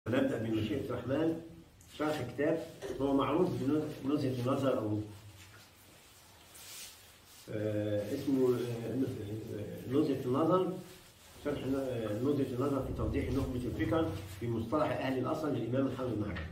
نبدأ بمشيئة الرحمن شرح كتاب هو معروف بنزهة النظر أو آه، اسمه آه، نزهة النظر شرح آه، نزهة النظر في توضيح نخبة الفكر في مصطلح أهل الأصل للإمام الحافظ بن حجر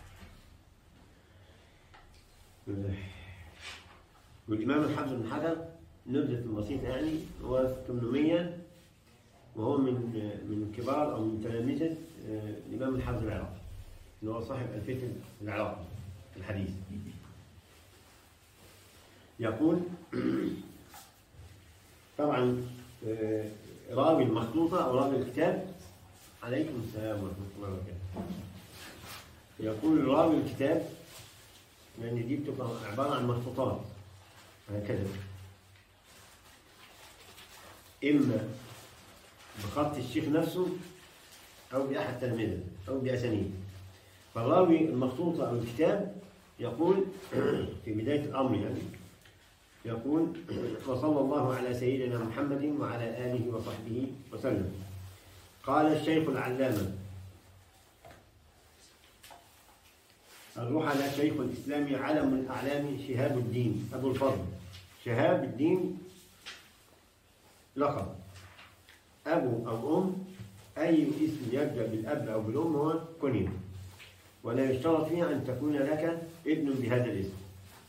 والإمام الحافظ بن حجر نبذة بسيطة يعني هو 800 وهو من من كبار أو من تلامذة آه، الإمام الحافظ العراقي اللي هو صاحب الفكر العراقي الحديث يقول طبعا آه، راوي المخطوطة أو راوي الكتاب عليكم السلام ورحمة الله وبركاته يقول راوي الكتاب لأن دي بتبقى عبارة عن مخطوطات هكذا إما بخط الشيخ نفسه أو بأحد تلاميذه أو بأسانيد فالراوي المخطوطة أو الكتاب يقول في بداية الأمر يعني يقول وصلى الله على سيدنا محمد وعلى آله وصحبه وسلم قال الشيخ العلامة الروح على شيخ الإسلام علم الأعلام شهاب الدين أبو الفضل شهاب الدين لقب أبو أو أم أي اسم يبدأ بالأب أو بالأم هو كنية ولا يشترط فيه أن تكون لك ابن بهذا الاسم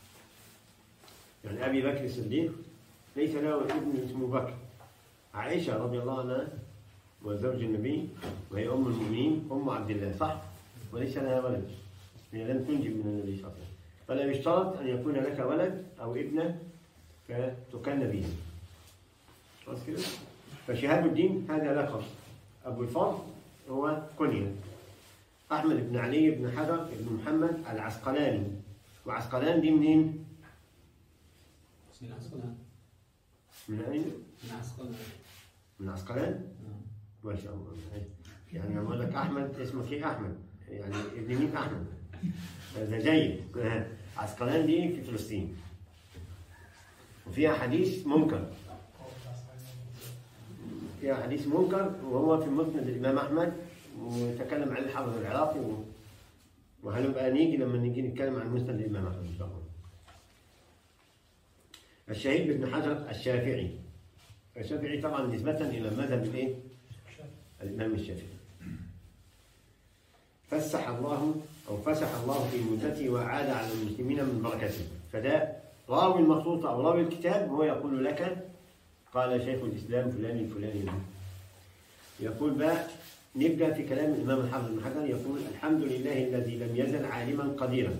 يعني أبي بكر الصديق ليس له ابن اسمه بكر عائشة رضي الله عنها وزوج النبي وهي أم المؤمنين أم عبد الله صح وليس لها ولد هي لم تنجب من النبي صلى الله عليه وسلم فلا يشترط أن يكون لك ولد أو ابنة فتكن به خلاص كده فشهاب الدين هذا لقب أبو الفضل هو كنية أحمد بن علي بن حجر بن محمد العسقلاني وعسقلان دي منين؟ من عسقلان من أين؟ من عسقلان من عسقلان؟ ما شاء الله يعني لما أقول لك أحمد اسمه شيخ أحمد يعني ابن مين أحمد؟ هذا جيد عسقلان دي في فلسطين وفيها حديث منكر فيها حديث منكر وهو في مسند الإمام أحمد وتكلم عن الحافظ العراقي و... وهنبقى نيجي لما نيجي نتكلم عن مسند الإمام أحمد إن شاء الله. الشهيد بن حجر الشافعي الشافعي طبعا نسبة إلى مذهب الإيه؟ الإمام الشافعي. فسح الله أو فسح الله في مدته وأعاد على المسلمين من بركته فده راوي المخطوطة أو راوي الكتاب هو يقول لك قال شيخ الإسلام فلان الفلاني يقول بقى نبدأ في كلام الإمام الحافظ بن حجر يقول الحمد لله الذي لم يزل عالما قديرا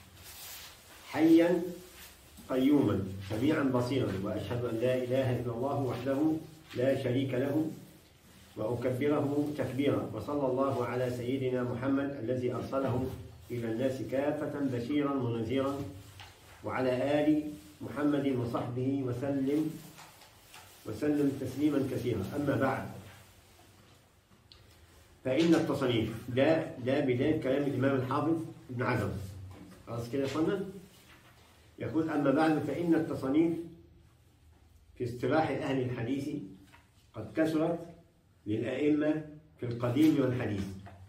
حيا قيوما سميعا بصيرا وأشهد أن لا إله إلا الله وحده لا شريك له وأكبره تكبيرا وصلى الله على سيدنا محمد الذي أرسله إلى الناس كافة بشيرا ونذيرا وعلى آل محمد وصحبه وسلم وسلم تسليما كثيرا أما بعد فإن التصنيف ده ده بداية كلام الإمام الحافظ ابن عزم خلاص كده يا اخوانا يقول أما بعد فإن التصنيف في اصطلاح أهل الحديث قد كثرت للأئمة في القديم والحديث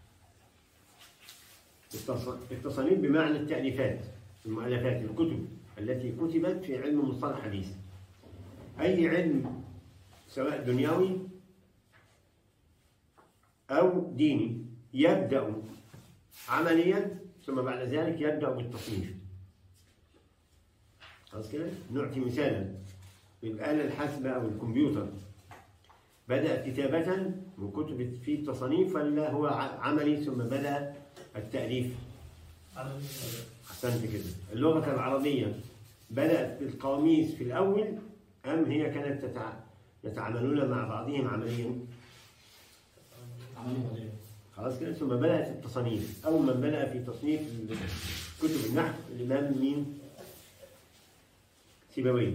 التصنيف بمعنى التأليفات المؤلفات الكتب التي كتبت في علم مصطلح الحديث أي علم سواء دنيوي أو ديني يبدأ عمليا ثم بعد ذلك يبدأ بالتصنيف خلاص كده نعطي مثالا بالآلة الحاسبة أو الكمبيوتر بدأ كتابة وكتبت فيه تصانيف ولا هو عملي ثم بدأ التأليف أحسنت كده اللغة العربية بدأت بالقواميس في الأول أم هي كانت تتع... يتعاملون مع بعضهم عمليا عمليا خلاص كده ثم بدأت التصانيف أول من بدأ في تصنيف كتب النحو الإمام مين؟ سيبويه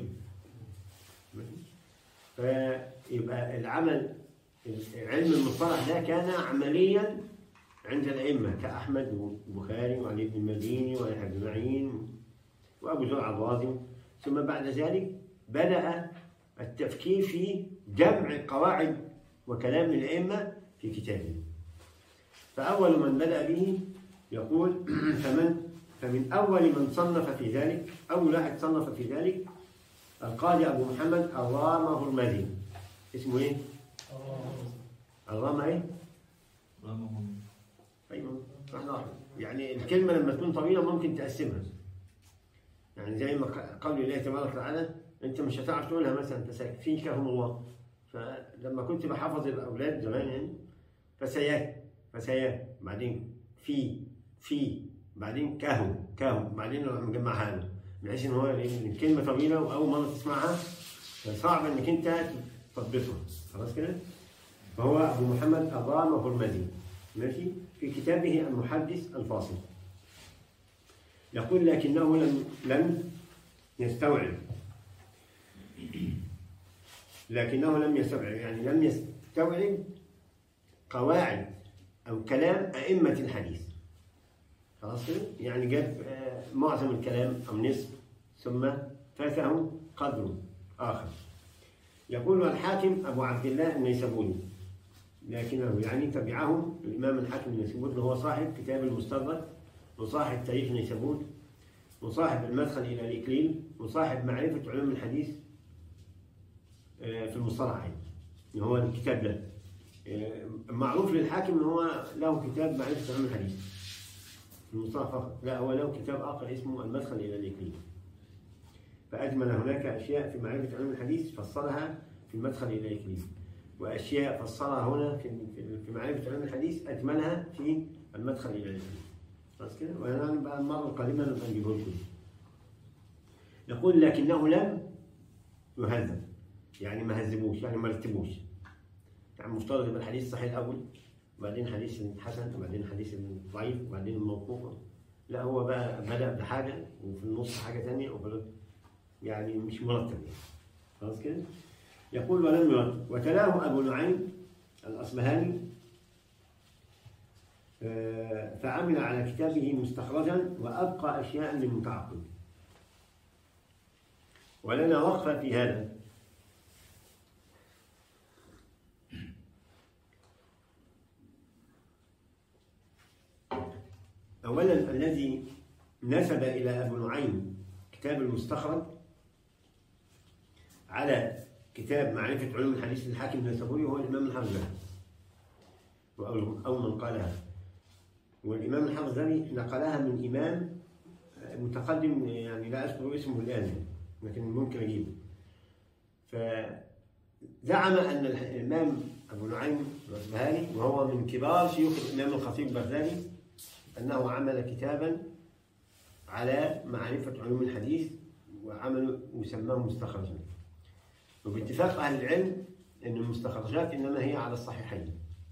فيبقى العمل علم المصطلح ده كان عمليا عند الأئمة كأحمد والبخاري وعلي بن المديني ويحيى بن معين وأبو زرع الرازي ثم بعد ذلك بدأ التفكير في جمع قواعد وكلام الأئمة في كتابه فأول من بدأ به يقول فمن فمن أول من صنف في ذلك أول واحد صنف في ذلك القاضي أبو محمد الرامة المدي اسمه إيه؟ الرامة إيه؟ رمهم أيوه صح واحد يعني الكلمة لما تكون طويلة ممكن تقسمها يعني زي ما ق- قول الله تبارك وتعالى أنت مش هتعرف تقولها مثلا أنت ساكت فيكهم الله فلما كنت بحفظ الأولاد زمان يعني فسيات فسيات بعدين في في بعدين كهو كهو بعدين نروح مجمعها له بحيث ان هو إيه، الكلمه طويله واول مره تسمعها صعب انك انت تضبطها خلاص كده؟ فهو ابو محمد الرام هرمزي ماشي في كتابه المحدث الفاصل يقول لكنه لم لم يستوعب لكنه لم يستوعب يعني لم يستوعب قواعد او كلام ائمه الحديث خلاص كده؟ يعني جاب آه، معظم الكلام او نصف ثم فاته قدر اخر يقول الحاكم ابو عبد الله النيسابوري لكنه يعني تبعه الامام الحاكم النيسابوري اللي هو صاحب كتاب المستدرك وصاحب تاريخ نيسابور وصاحب المدخل الى الاكليل وصاحب معرفه علوم الحديث آه، في المصطلح يعني اللي هو الكتاب ده آه، معروف للحاكم ان هو له كتاب معرفه علوم الحديث في المصطلح فقط لا هو له كتاب اخر اسمه المدخل الى الاكليل فاجمل هناك اشياء في معرفه علوم الحديث فصلها في المدخل الى الاكليل واشياء فصلها هنا في في- في معرفه علوم الحديث اجملها في المدخل الى الاكليل خلاص كده وانا بقى المره القادمه نبقى نجيبه لكم يقول لكنه لم يهذب يعني ما هذبوش يعني ما رتبوش يعني مفترض يبقى الحديث الصحيح الاول وبعدين حديث الحسن وبعدين حديث الضعيف وبعدين الموقوف لا هو بقى بدأ بحاجة وفي النص حاجة تانية وفي يعني مش مرتب يعني خلاص كده يقول ولم يرتب وتلاه أبو نعيم الأصبهاني آه، فعمل على كتابه مستخرجا وأبقى أشياء للمتعقب ولنا وقفة في هذا أولا الذي نسب إلى أبو نعيم كتاب المستخرج على كتاب معرفة علوم الحديث للحاكم النسابوري هو الإمام الحافظ أو أو من قالها والإمام الحافظ نقلها من إمام متقدم يعني لا أذكر اسمه الآن لكن ممكن أجيبه فزعم أن الإمام أبو نعيم الأصبهاني وهو من كبار شيوخ الإمام الخطيب البغدادي أنه عمل كتابا على معرفة علوم الحديث وعمل وسماه مستخرجا وباتفاق أهل العلم أن المستخرجات إنما هي على الصحيحين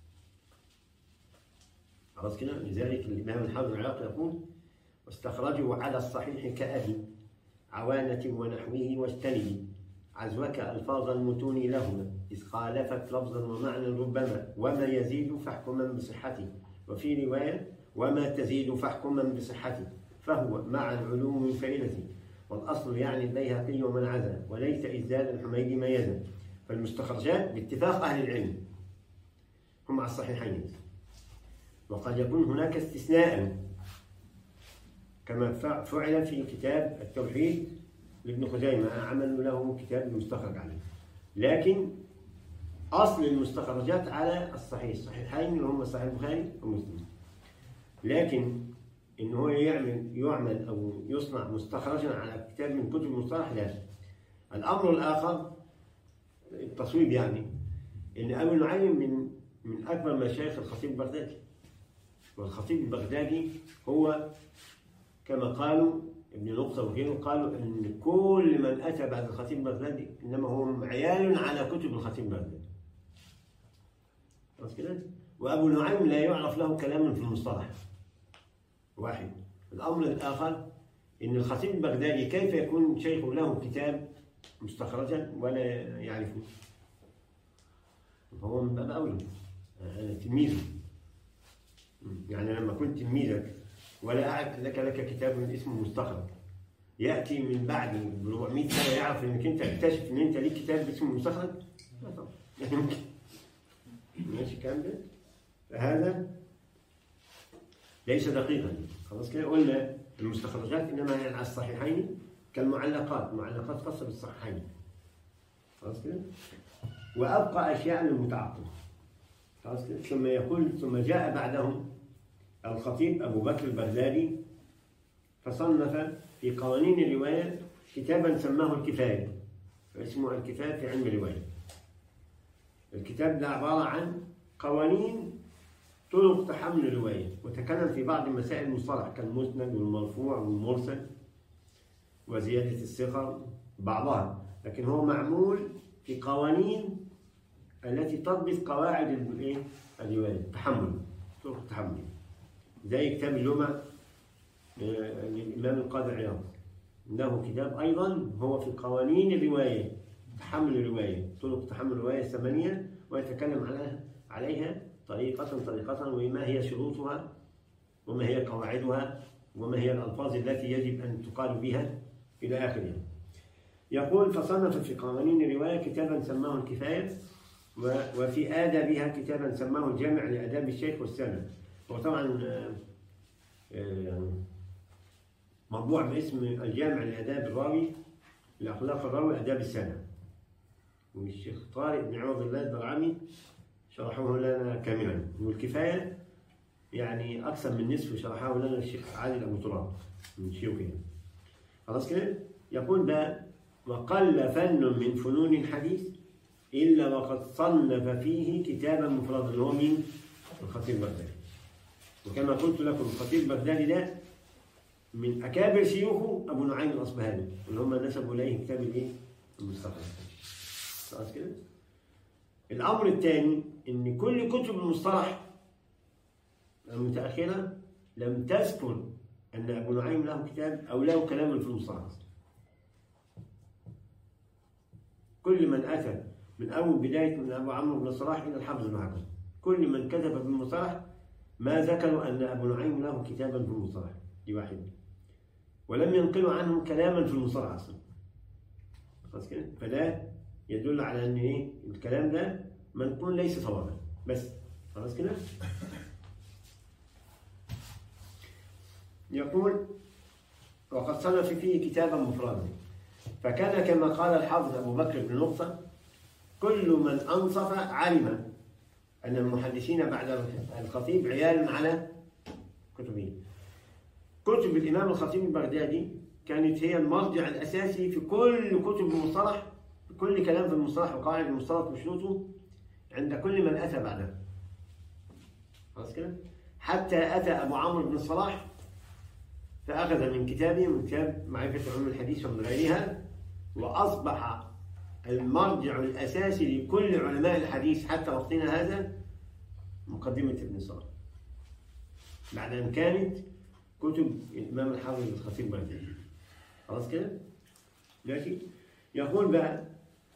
خلاص كده لذلك الإمام الحافظ العراقي يقول واستخرجوا على الصحيح كأبي عوانة ونحوه واجتنبي عزوك ألفاظ المتون لهما إذ خالفت لفظا ومعنى ربما وما يزيد فاحكما بصحته وفي رواية وما تزيد فاحكما بصحته فهو مع العلوم من فائدته والأصل يعني البيهقي ومن عزا وليس إذ زاد الحميد ميزا فالمستخرجات باتفاق أهل العلم هم على الصحيحين وقد يكون هناك استثناء كما فع- فعل في كتاب التوحيد لابن خزيمة عملوا له كتاب المستخرج عليه لكن أصل المستخرجات على الصحيح الصحيحين اللي هم صحيح البخاري ومسلم لكن ان هو يعمل يعمل او يصنع مستخرجا على كتاب من كتب المصطلح لا الامر الاخر التصويب يعني ان ابو نعيم من من اكبر مشايخ الخطيب البغدادي والخطيب البغدادي هو كما قالوا ابن نقطة وغيره قالوا ان كل من اتى بعد الخطيب البغدادي انما هو عيال على كتب الخطيب البغدادي خلاص كده وابو نعيم لا يعرف له كلام في المصطلح واحد الأمر الآخر أن الخطيب البغدادي كيف يكون شيخ له كتاب مستخرجا ولا يعرفه فهو من باب أولى أنا تلميذه يعني لما كنت تلميذك ولا أعرف لك لك كتاب اسمه مستخرج يأتي من بعد ب 400 سنة يعرف إنك أنت اكتشف إن أنت ليك كتاب اسمه مستخرج لا طبعا يعني ممكن ماشي الكلام ده فهذا ليس دقيقا خلاص كده قلنا المستخرجات انما هي على الصحيحين كالمعلقات معلقات خاصه بالصحيحين خلاص كده وابقى اشياء للمتعقب خلاص كده ثم يقول ثم جاء بعدهم الخطيب ابو بكر البغدادي فصنف في قوانين الروايه كتابا سماه الكفايه اسمه الكفايه في علم الروايه الكتاب ده عباره عن قوانين طرق تحمل الروايه وتكلم في بعض مسائل المصطلح كالمسند والمرفوع والمرسل وزياده الثقه بعضها لكن هو معمول في قوانين التي تضبط قواعد الايه الروايه التحمل طرق التحمل زي كتاب اللمع آه، للامام القاضي عياض له كتاب ايضا هو في قوانين الروايه تحمل الروايه طرق تحمل الروايه الثمانيه ويتكلم على عليها طريقة طريقة وما هي شروطها وما هي قواعدها وما هي الألفاظ التي يجب أن تقال بها إلى آخره يقول فصنف في قوانين الرواية كتابا سماه الكفاية و- وفي آدابها كتابا سماه الجامع لآداب الشيخ والسنة هو طبعا آه، آه، مطبوع باسم الجامع لآداب الراوي لأخلاق الراوي آداب السنة والشيخ طارق بن عوض الله الدرعمي شرحوه لنا كاملا والكفاية يعني أكثر من نصف شرحه لنا الشيخ عادل أبو تراب من شيوخه خلاص كده يقول بقى وقل فن من فنون الحديث إلا وقد صنف فيه كتابا مفردا اللي هو مين؟ الخطيب البغدادي وكما قلت لكم الخطيب البغدادي ده من أكابر شيوخه أبو نعيم الأصبهاني اللي هم نسبوا إليه كتاب الإيه؟ المستخرج خلاص كده؟ الأمر الثاني إن كل كتب المصطلح المتأخرة لم تذكر أن أبو نعيم له كتاب أو له كلام في المصطلح كل من أتى من أول بداية من أبو عمرو بن صلاح إلى الحافظ بن حجر كل من كتب في المصطلح ما ذكروا أن أبو نعيم له كتابا في المصطلح دي واحدة ولم ينقلوا عنه كلاما في المصطلح أصلا خلاص كده فده يدل على أن إيه الكلام ده منقول ليس صوابا بس خلاص كده يقول وقد صنف فيه كتابا مفردا فكان كما قال الحافظ أبو بكر بن نقطة كل من أنصف علم أن المحدثين بعد الخطيب عيال على كتبه كتب الإمام الخطيب البغدادي كانت هي المرجع الأساسي في كل كتب المصطلح في كل كلام في المصطلح وقواعد المصطلح وشروطه عند كل من أتى بعده خلاص كده حتى أتى أبو عمرو بن الصلاح فأخذ من كتابه من كتاب معرفة علوم الحديث ومن غيرها وأصبح المرجع الأساسي لكل علماء الحديث حتى وقتنا هذا مقدمة ابن صلاح بعد أن كانت كتب الإمام الحافظ الخطيب بغدادي خلاص كده؟ ماشي؟ يقول بقى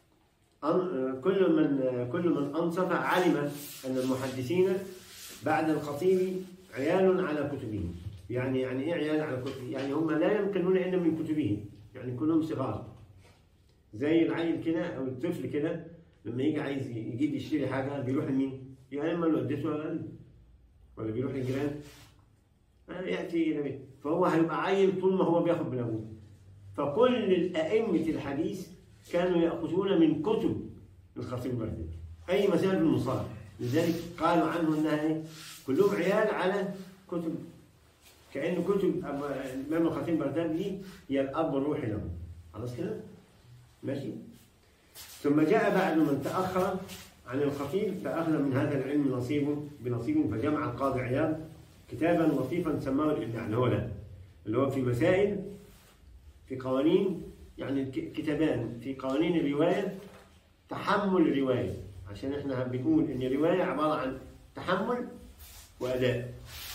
أن- كل من كل من أنصف علم أن المحدثين بعد الخطيب عيال على كتبهم يعني يعني ايه عيال على كتبه؟ يعني هم لا ينقلون الا من كتبهم يعني كلهم صغار زي العيل كده او الطفل كده لما يجي عايز يجيب يشتري حاجه بيروح لمين؟ يا اما لوالدته ولا والده. ولا بيروح للجيران آه، ياتي الى بيت فهو هيبقى عيل طول ما هو بياخد من ابوه فكل الائمه الحديث كانوا ياخذون من كتب الخطيب البغدادي اي مسائل المصالح لذلك قالوا عنه انها إيه؟ كلهم عيال على كتب كأن كتب أبو- الإمام الخطيب البغدادي دي هي الأب الروحي له خلاص كده؟ ماشي؟ ثم جاء بعد من تأخر عن الخطيب فأخذ من هذا العلم نصيبه بنصيب فجمع القاضي عياض كتابا لطيفا سماه الإبداع اللي هو ده اللي هو في مسائل في قوانين يعني ك- كتابان في قوانين الرواية تحمل الرواية عشان احنا بنقول ان الرواية عبارة عن تحمل وأداء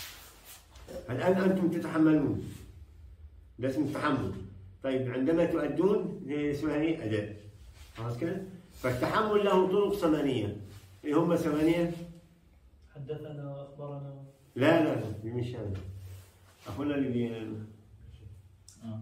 الآن أنتم تتحملون ده اسمه التحمل طيب عندما تؤدون دي اسمها ايه؟ أداء خلاص كده؟ فالتحمل له طرق ثمانية ايه هم ثمانية؟ حدثنا واخبرنا لا لا لا دي مش هذا أخونا اللي بي... آه.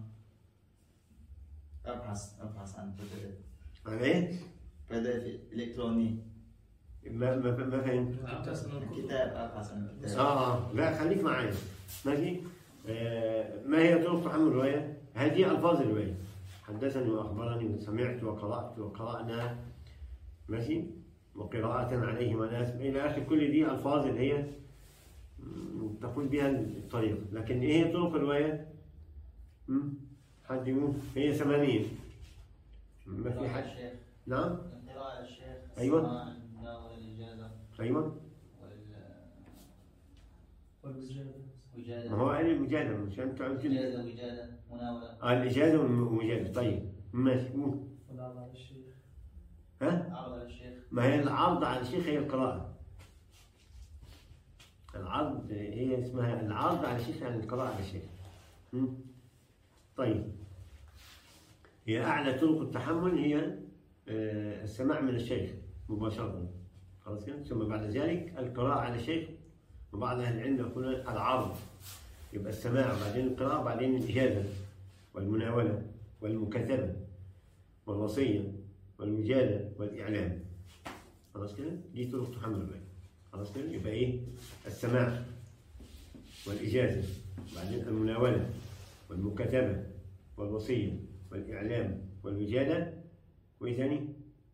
ابحث ابحث عن PDF عن ايه؟ PDF الكتروني ما ما ما فهمت حسن الكتب الكتاب ابو حسن الكتاب اه اه لا خليك معايا ماشي آه ما هي طرق تحمل الروايه؟ هذه الفاظ الروايه حدثني واخبرني وسمعت وقرات وقرانا ماشي وقراءة عليه وناس الى اخر كل دي الفاظ اللي هي مم، تقول بها الطريق لكن ايه هي طرق الروايه؟ مم، حد يقول هي ثمانية ما في حد الشيخ نعم قراءة الشيخ أيوة. السماع المناولة الإجازة ايوه والوجادة والوجادة ما هو قال المجادله مش انت قلت لي إجازة وجادة مناولة اه الاجازه والمجادله طيب ماشي قول والعرض على الشيخ ها عرض على الشيخ ما هي العرض على الشيخ هي القراءة العرض هي اسمها العرض على الشيخ يعني القراءة على الشيخ م? طيب هي أعلى طرق التحمل هي آه، السماع من الشيخ مباشرة خلاص كده ثم بعد ذلك القراءة على الشيخ وبعض أهل العلم يقولون العرض يبقى السماع بعدين القراءة بعدين الإجازة والمناولة والمكاتبة والوصية والوجادة والإعلام خلاص كده دي طرق تحمل الرواية خلاص كده يبقى إيه السماع والإجازة بعدين المناولة والمكاتبة والوصية والإعلام والوجادة وإيه ثاني؟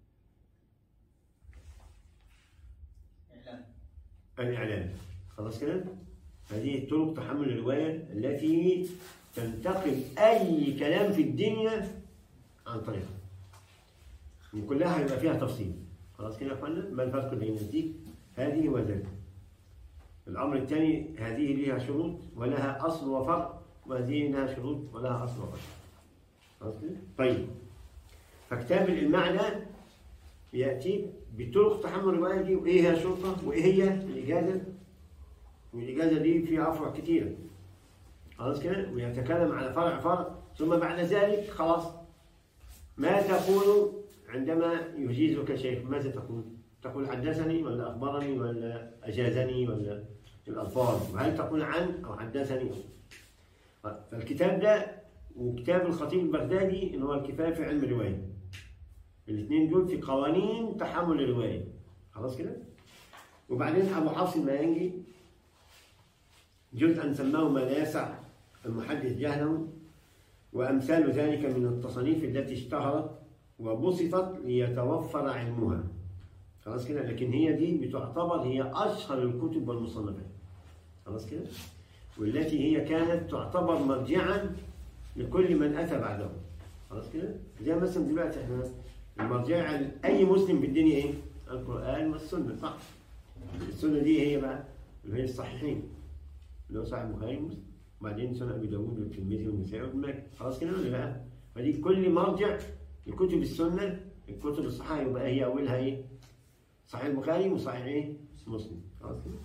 إعلان الإعلام خلاص كده؟ هذه طرق تحمل الرواية التي تنتقل أي كلام في الدنيا عن طريقها وكلها هيبقى فيها تفصيل خلاص كده يا اخوانا ما الفرق بين دي هذه وذاك الامر الثاني هذه لها شروط ولها اصل وفرع وهذه لها شروط ولها اصل وفرع خلاص كده طيب فكتاب المعنى ياتي بطرق تحمل الروايه دي وايه هي شرطه وايه هي الاجازه والاجازه دي فيها افرع كثيره خلاص كده ويتكلم على فرع فرع ثم بعد ذلك خلاص ما تقول عندما يجيزك شيخ ماذا تقول؟ تقول حدثني ولا اخبرني ولا اجازني ولا الالفاظ وهل تقول عن او حدثني فالكتاب ده وكتاب الخطيب البغدادي اللي هو الكفايه في علم الروايه الاثنين دول في قوانين تحمل الروايه خلاص كده؟ وبعدين ابو حفص الماينجي جزءا سماه ما لا يسع المحدث جهله وامثال ذلك من التصانيف التي اشتهرت وبسطت ليتوفر علمها خلاص كده لكن هي دي بتعتبر هي اشهر الكتب والمصنفات خلاص كده والتي هي كانت تعتبر مرجعا لكل من اتى بعده خلاص كده زي مثلا دلوقتي احنا المرجع اي مسلم في الدنيا ايه القران والسنه صح السنه دي هي بقى اللي هي الصحيحين اللي هو صحيح البخاري ومسلم وبعدين سنن ابي داوود والترمذي والنسائي وابن ماجه خلاص كده ولا لا؟ فدي كل مرجع لكتب السنه الكتب الصحيحه يبقى هي اولها ايه؟ صحيح البخاري وصحيح ايه؟ مسلم خلاص كده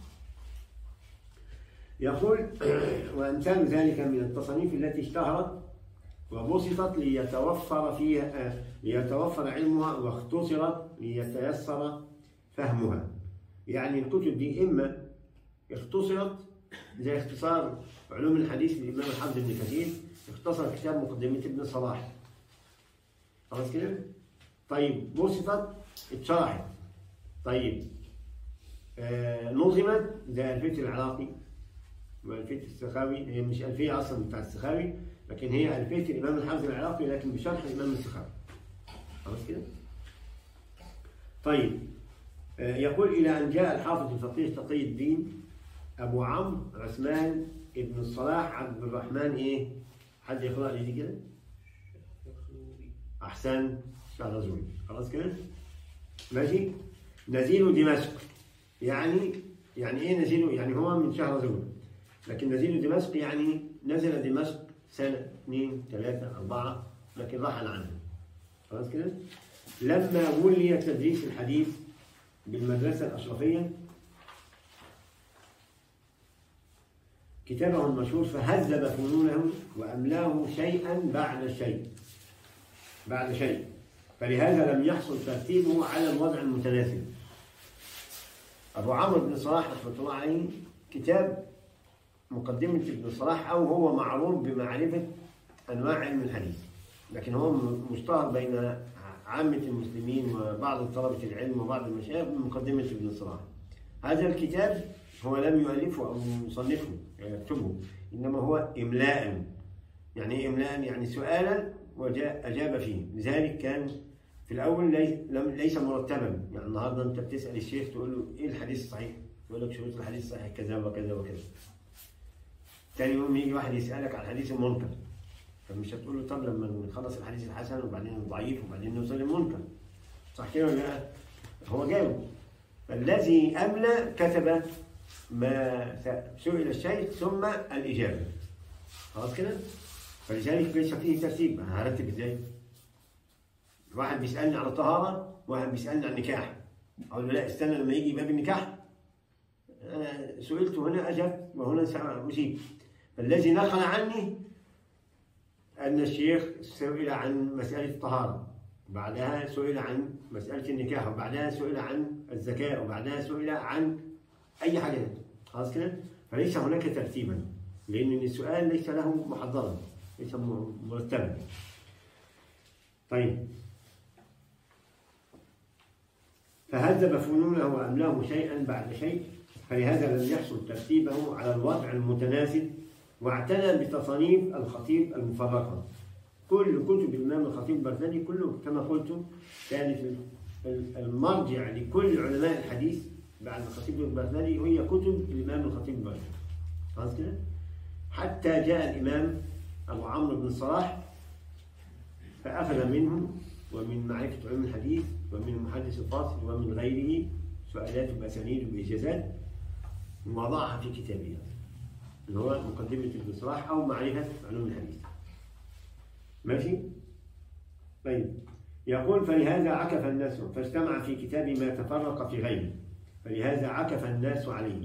يقول وامثال ذلك من التصانيف التي اشتهرت وبسطت ليتوفر فيها ليتوفر علمها واختصرت ليتيسر فهمها يعني الكتب دي اما اختصرت زي اختصار علوم الحديث للإمام الحافظ ابن كثير اختصر كتاب مقدمة ابن صلاح خلاص كده؟ طيب وصفت اتشرحت طيب آه نظمت زي ألفية العراقي وألفية السخاوي هي مش ألفية أصلا بتاع السخاوي لكن هي ألفية الإمام الحافظ العراقي لكن بشرح الإمام السخاوي خلاص كده؟ طيب آه يقول إلى أن جاء الحافظ الفقيه تقي الدين أبو عمرو عثمان ابن الصلاح عبد الرحمن إيه؟ حد يقرأ لي دي كده؟ أحسن شهرزوري خلاص كده؟ ماشي؟ نزيل دمشق يعني يعني إيه نزيل؟ يعني هو من شهرزوري لكن نزيل دمشق يعني نزل دمشق سنة اثنين ثلاثة أربعة لكن رحل عنها خلاص كده؟ لما ولي تدريس الحديث بالمدرسة الأشرفية كتابه المشهور فهذب فنونه وأملاه شيئا بعد شيء بعد شيء فلهذا لم يحصل ترتيبه على الوضع المتناسب أبو عمرو بن صلاح رحمة الله عليه كتاب مقدمة ابن صلاح أو هو معروف بمعرفة أنواع علم الحديث لكن هو مشتهر بين عامة المسلمين وبعض طلبة العلم وبعض المشايخ من مقدمة ابن الصلاح هذا الكتاب هو لم يؤلفه أو يصنفه يكتبه إنما هو إملاء يعني إيه إملاء يعني سؤالا وأجاب فيه لذلك كان في الأول ليس, لم ليس مرتبا يعني النهاردة أنت بتسأل الشيخ تقول له إيه الحديث الصحيح يقول لك شروط الحديث الصحيح كذا وكذا وكذا تاني يوم يجي واحد يسألك عن الحديث المنكر فمش هتقول له طب لما نخلص الحديث الحسن وبعدين الضعيف وبعدين نوصل للمنكر صح كده ولا لا؟ هو جاوب فالذي أملى كتب ما سئل الشيخ ثم الإجابة خلاص كده؟ فلذلك ليس فيه ترتيب أنا هرتب ازاي؟ واحد بيسألني على الطهارة واحد بيسألني عن النكاح أقول له لا استنى لما يجي باب النكاح أنا سئلت هنا أجبت وهنا سأجيب فالذي نقل عني أن الشيخ سئل عن مسألة الطهارة بعدها سئل عن مسألة النكاح وبعدها سئل عن الزكاة وبعدها سئل عن أي حاجة خلاص كده فليس هناك ترتيبا لأن السؤال ليس له محضرا ليس مرتبا طيب فهذب فنونه وأملاه شيئا بعد شيء فلهذا لم يحصل ترتيبه على الوضع المتناسب واعتنى بتصانيف الخطيب المفرقة كل كتب الإمام الخطيب البغدادي كله كما قلت كانت المرجع لكل علماء الحديث بعد الخطيب البغدادي هي كتب الإمام الخطيب البغدادي خلاص كده؟ حتى جاء الإمام أبو عمرو بن صلاح فأخذ منه ومن معرفة علم الحديث ومن المحدث الفاصل ومن غيره سؤالات بأسانيد وبإجازات وضعها في كتابه اللي هو مقدمة ابن صلاح أو معرفة علوم الحديث ماشي؟ طيب يقول فلهذا عكف الناس فاجتمع في كتاب ما تفرق في غيره فلهذا عكف الناس عليه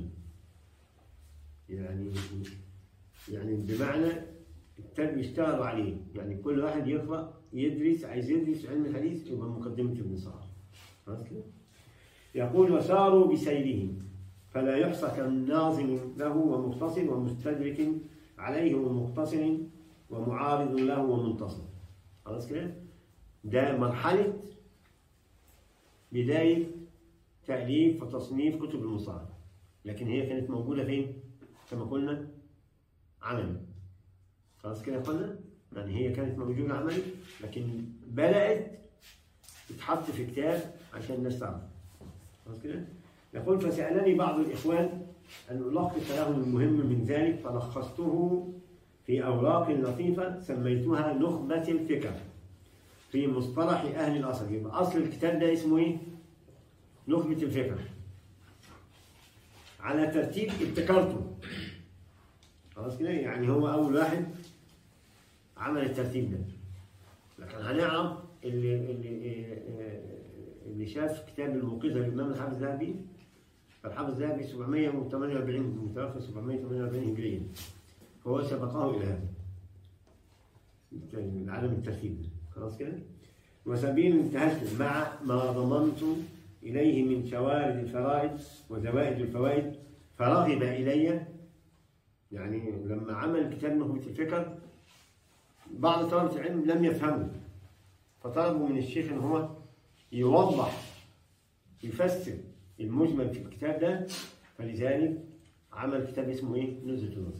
يعني يعني بمعنى التربية يشتغلوا عليه يعني كل واحد يقرأ يدرس عايز يدرس علم الحديث يبقى مقدمة ابن صلاح خلاص كده؟ يقول وساروا بسيره فلا يحصى كالناظم له ومختصر ومستدرك عليه ومقتصر ومعارض له ومنتصر خلاص كده؟ ده مرحلة بداية تأليف وتصنيف كتب المصطلح لكن هي كانت موجودة فين؟ كما قلنا عملي خلاص كده قلنا؟ يعني هي كانت موجودة عملي لكن بدأت تتحط في كتاب عشان الناس تعرف خلاص كده؟ يقول فسألني بعض الإخوان أن ألخص لهم المهم من ذلك فلخصته في أوراق لطيفة سميتها نخبة الفكر في مصطلح أهل الأصل يبقى أصل الكتاب ده اسمه إيه؟ نخبة الفكر على ترتيب ابتكرته خلاص كده يعني هو أول واحد عمل الترتيب ده لكن هنعرف اللي اللي اللي شاف كتاب الموقظة للإمام الحافظ الذهبي فالحافظ الذهبي 748 متوفى 748 هجريا فهو سبقه إلى هذا العالم الترتيب خلاص كده وسبيل انتهجت مع ما ضمنت إليه من شوارد الفرائض وزوائد الفوائد فرغب إلي يعني لما عمل كتاب نخبة الفكر بعض طلبة العلم لم يفهموا فطلبوا من الشيخ ان هو يوضح يفسر المجمل في الكتاب ده فلذلك عمل كتاب اسمه ايه؟ نزهة النظر.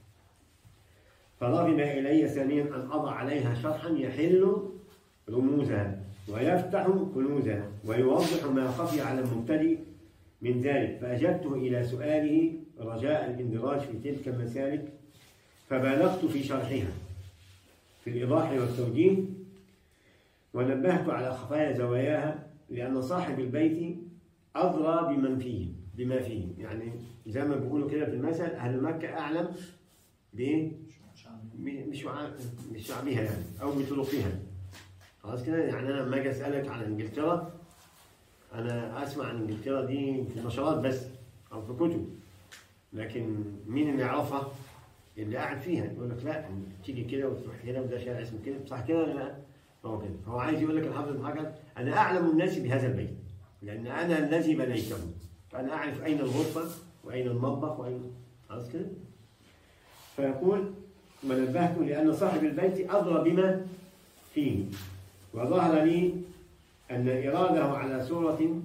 فرغب الي ثانيا ان اضع عليها شرحا يحل رموزها ويفتح كنوزها ويوضح ما خفي على المبتدئ من ذلك فاجبته الى سؤاله رجاء الاندراج في تلك المسالك فبالغت في شرحها في الإيضاح والتوجيه ونبهت على خفايا زواياها لأن صاحب البيت أدرى بمن فيه بما فيه يعني زي ما بيقولوا كده في المثل أهل مكة أعلم بإيه؟ بشعب بشعبها يعني أو بطرقها خلاص كده يعني أنا لما أجي أسألك عن إنجلترا أنا أسمع عن إنجلترا دي في النشرات بس أو في كتب لكن مين اللي يعرفها؟ اللي قاعد فيها يقول لك لا تيجي كده وتروح هنا وده شارع اسمه كده صح كده ولا لا؟ هو كده هو عايز يقول لك الحافظ ابن حجر انا اعلم الناس بهذا البيت لان انا الذي بنيته فانا اعرف اين الغرفه واين المطبخ واين خلاص كده؟ فيقول ونبهت لان صاحب البيت ادرى بما فيه وظهر لي أن إراده على صورة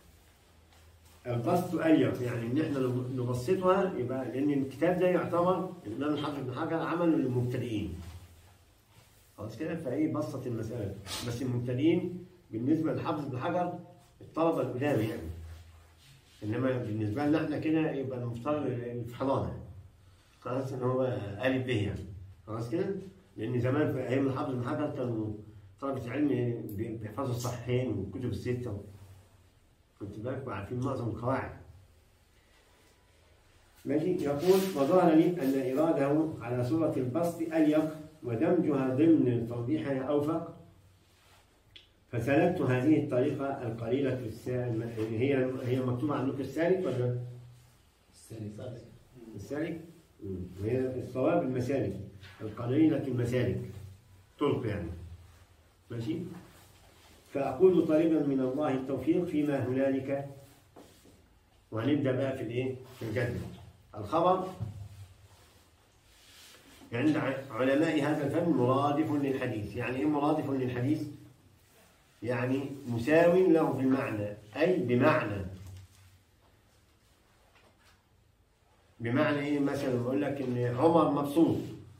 البسط أليق يعني إن إحنا نبسطها يبقى لأن الكتاب ده يعتبر الإمام الحافظ بن حجر عمله للمبتدئين. خلاص كده فإيه بسط المسألة بس المبتدئين بالنسبة للحافظ بن حجر الطلبة القدام يعني. إنما بالنسبة لنا إحنا كده يبقى المفترض اللي في حضانة. خلاص إن هو ألف به يعني. خلاص كده؟ لأن زمان في أيام الحافظ بن حجر كانوا طلبة علم بيحفظوا الصحيحين والكتب الستة كنت بالك عارفين معظم القواعد ماشي يقول وظهر لي أن إراده على صورة البسط أليق ودمجها ضمن توضيحها أوفق فسلكت هذه الطريقة القليلة السالك هي هي مكتوبة عندك السالك ولا السالك؟ مم. وهي الصواب المسالك القليلة المسالك طرق يعني ماشي فأقول طالبا من الله التوفيق فيما هنالك وهنبدأ بقى في الإيه؟ في الجدول الخبر عند علماء هذا الفن مرادف للحديث يعني إيه مرادف للحديث؟ يعني مساو له في المعنى أي بمعنى بمعنى إيه مثلا بقول لك إن عمر مبسوط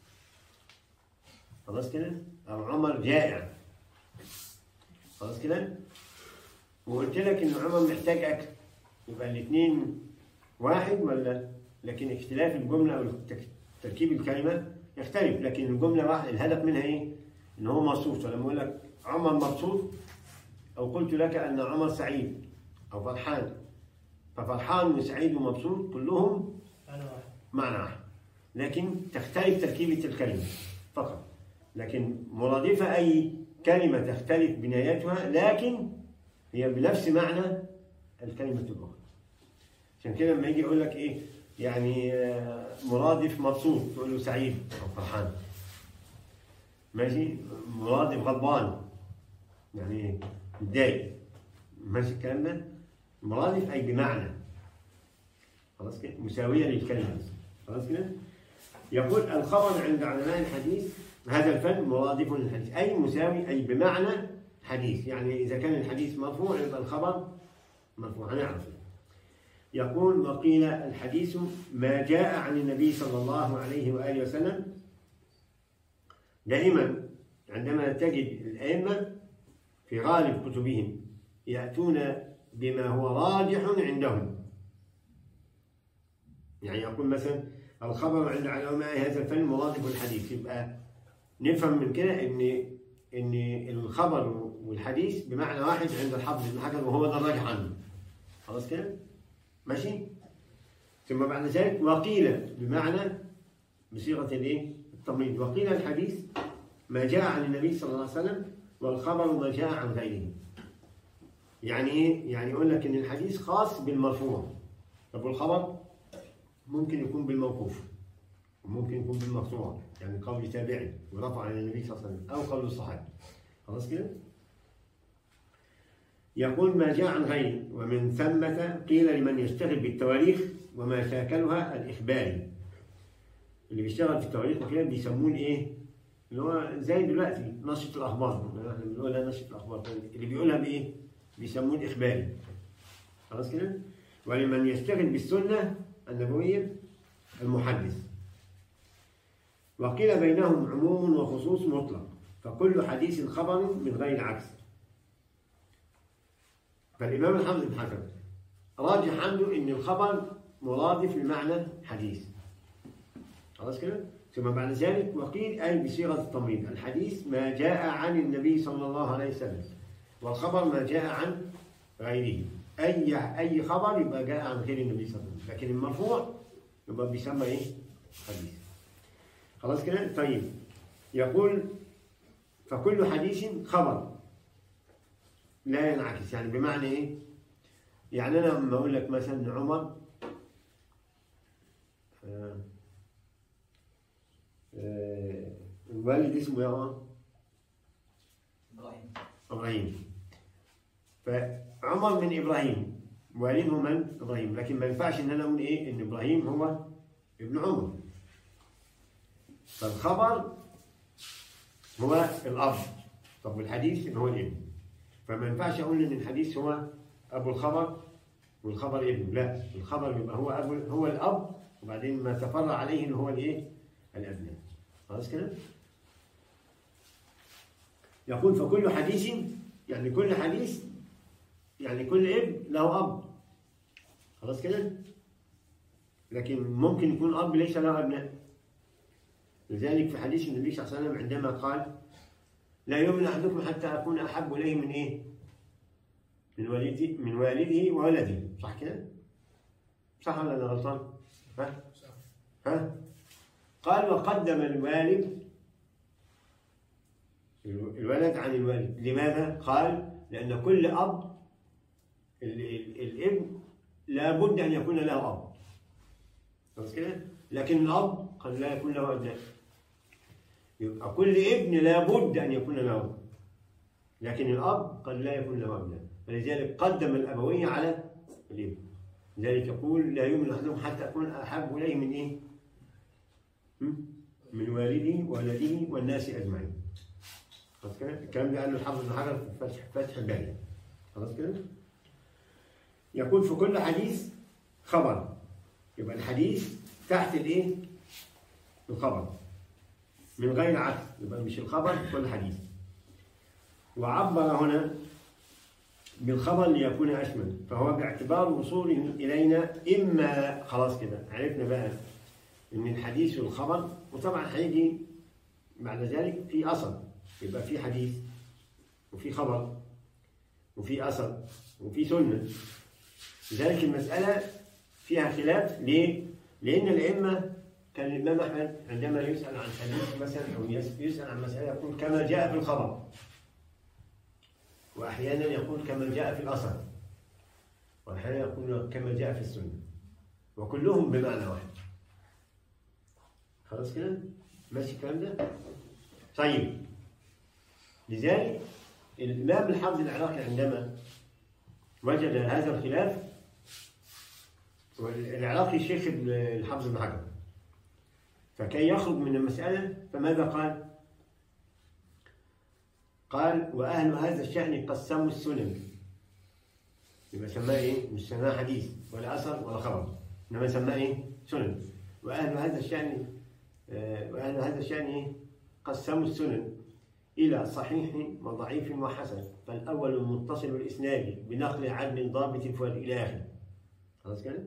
خلاص كده؟ أو عمر جائع خلاص كده؟ وقلت لك إن عمر محتاج أكل يبقى الاثنين واحد ولا لكن اختلاف الجملة أو التك- تركيب الكلمة يختلف لكن الجملة واحد الهدف منها إيه؟ إن هو مبسوط فلما أقول لك عمر مبسوط أو قلت لك أن عمر سعيد أو فرحان ففرحان وسعيد ومبسوط كلهم أنا واحد معنى واحد لكن تختلف تركيبة الكلمة فقط لكن مرادفة أي كلمة تختلف بنايتها لكن هي بنفس معنى الكلمة الأخرى عشان كده لما يجي يقول لك إيه يعني آه، مرادف مبسوط تقول له سعيد أو فرحان ماشي مرادف غضبان يعني إيه متضايق ماشي الكلام ده مرادف أي بمعنى خلاص كده مساوية للكلمة خلاص كده يقول الخبر عند علماء الحديث هذا الفن مرادف للحديث أي مساوي أي بمعنى حديث يعني إذا كان الحديث مرفوع يبقى الخبر مرفوع هنعرف يقول وقيل الحديث ما جاء عن النبي صلى الله عليه وآله وسلم دائما عندما تجد الأئمة في غالب كتبهم يأتون بما هو راجح عندهم يعني يقول مثلا الخبر عند علماء هذا الفن مرادف الحديث يبقى نفهم من كده ان ان الخبر والحديث بمعنى واحد عند الحافظ ابن حجر وهو ده الراجح عنه خلاص كده ماشي ثم بعد ذلك وقيل بمعنى بصيغه الايه التمريض وقيل الحديث ما جاء عن النبي صلى الله عليه وسلم والخبر ما جاء عن غيره يعني ايه يعني يقول لك ان الحديث خاص بالمرفوع طب والخبر ممكن يكون بالموقوف وممكن يكون بالمقطوع يعني قول تابعي ورفع عن النبي صلى الله عليه وسلم او قول الصحابي خلاص كده يقول ما جاء عن غيره ومن ثمة قيل لمن يشتغل بالتواريخ وما شاكلها الإخباري اللي بيشتغل في التواريخ وكده بيسموه ايه؟ اللي هو زي دلوقتي نشرة الأخبار احنا بنقولها نشرة الأخبار اللي بيقولها بإيه؟ بيسموه الإخباري خلاص كده؟ ولمن يشتغل بالسنة النبوية المحدث وقيل بينهم عموم وخصوص مطلق فكل حديث خبر من غير عكس فالإمام الحافظ بن حجر راجح عنده إن الخبر مرادف لمعنى حديث خلاص كده؟ ثم بعد ذلك وقيل أي بصيغة التمريض الحديث ما جاء عن النبي صلى الله عليه وسلم والخبر ما جاء عن غيره أي أي خبر يبقى جاء عن غير النبي صلى الله عليه وسلم لكن المرفوع يبقى بيسمى إيه؟ حديث خلاص كده؟ طيب يقول فكل حديث خبر لا ينعكس يعني بمعنى ايه؟ يعني انا لما اقول لك مثلا عمر آه، آه، الوالد اسمه يا عمر إبراهيم ابراهيم فعمر من ابراهيم والده من ابراهيم لكن ما ينفعش ان انا اقول ايه ان ابراهيم هو ابن عمر فالخبر هو الاب طب والحديث اللي هو الابن فما ينفعش اقول ان الحديث هو ابو الخبر والخبر ابنه لا الخبر يبقى هو ابو هو الاب وبعدين ما تفرع عليه اللي هو الايه الابناء خلاص كده يقول فكل حديث يعني كل حديث يعني كل ابن له اب خلاص كده لكن ممكن يكون اب ليس له ابناء لذلك في حديث النبي صلى الله عليه وسلم عندما قال لا يؤمن احدكم حتى اكون احب اليه من ايه؟ من والده من والده وولده صح كده؟ صح ولا انا غلطان؟ ها؟ ها؟ قال وقدم الوالد الولد عن الوالد لماذا؟ قال لأن كل أب ال- ال- الابن لابد أن يكون له أب خلاص كده؟ لكن الأب قد لا يكون له أبناء يبقى كل ابن لابد أن يكون له أب لكن الأب قد لا يكون له أبناء فلذلك قدم الأبوية على الابن لذلك يقول لا يؤمن أحدهم حتى أكون أحب إليه من إيه؟ هم؟ من والده وولده والناس أجمعين خلاص كده؟ الكلام ده قاله الحافظ بن حجر في فتح فتح الباري خلاص كده؟ يقول في كل حديث خبر يبقى الحديث تحت الايه؟ الخبر من غير عكس يبقى مش الخبر في كل حديث وعبر هنا بالخبر ليكون أشمل فهو باعتبار وصوله إلينا إما خلاص كده عرفنا بقى إن الحديث والخبر وطبعا هيجي بعد ذلك في أصل يبقى في حديث وفي خبر وفي أثر وفي سنة لذلك المسألة فيها خلاف ليه؟ لأن الأئمة كان الإمام أحمد عندما يسأل عن حديث مثلا أو يس- يسأل عن مسألة يقول كما جاء في الخبر وأحيانا يقول كما جاء في الأثر وأحيانا يقول كما جاء في السنة وكلهم بمعنى واحد خلاص كده؟ ماشي الكلام ده؟ طيب لذلك الإمام الحافظ العراقي عندما وجد هذا الخلاف والعراقي شيخ الحافظ بن حجر فكي يخرج من المسألة فماذا قال؟ قال وأهل هذا الشأن قسموا السنن يبقى سماه إيه؟ مش سماه حديث ولا أثر ولا خبر إنما سماه إيه؟ سنن وأهل هذا الشأن آه، وأهل هذا الشأن إيه؟ قسموا السنن إلى صحيح وضعيف وحسن فالأول المتصل الإسناد بنقل عدل ضابط فؤاد إلى آخره خلاص كده؟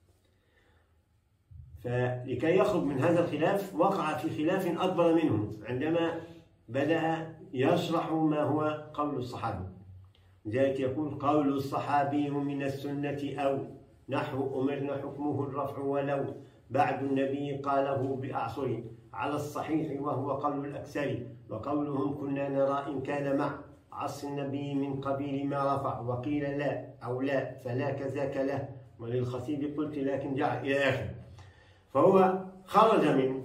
فلكي يخرج من هذا الخلاف وقع في خلاف أكبر منه عندما بدأ يشرح ما هو قول الصحابي لذلك يقول قول الصحابي من السنة أو نحو أمرنا حكمه الرفع ولو بعد النبي قاله بأعصر على الصحيح وهو قول الأكثر وقولهم كنا نرى إن كان مع عصر النبي من قبيل ما رفع وقيل لا أو لا فلا كذاك له وللخطيب قلت لكن جاء إلى آخره فهو خرج من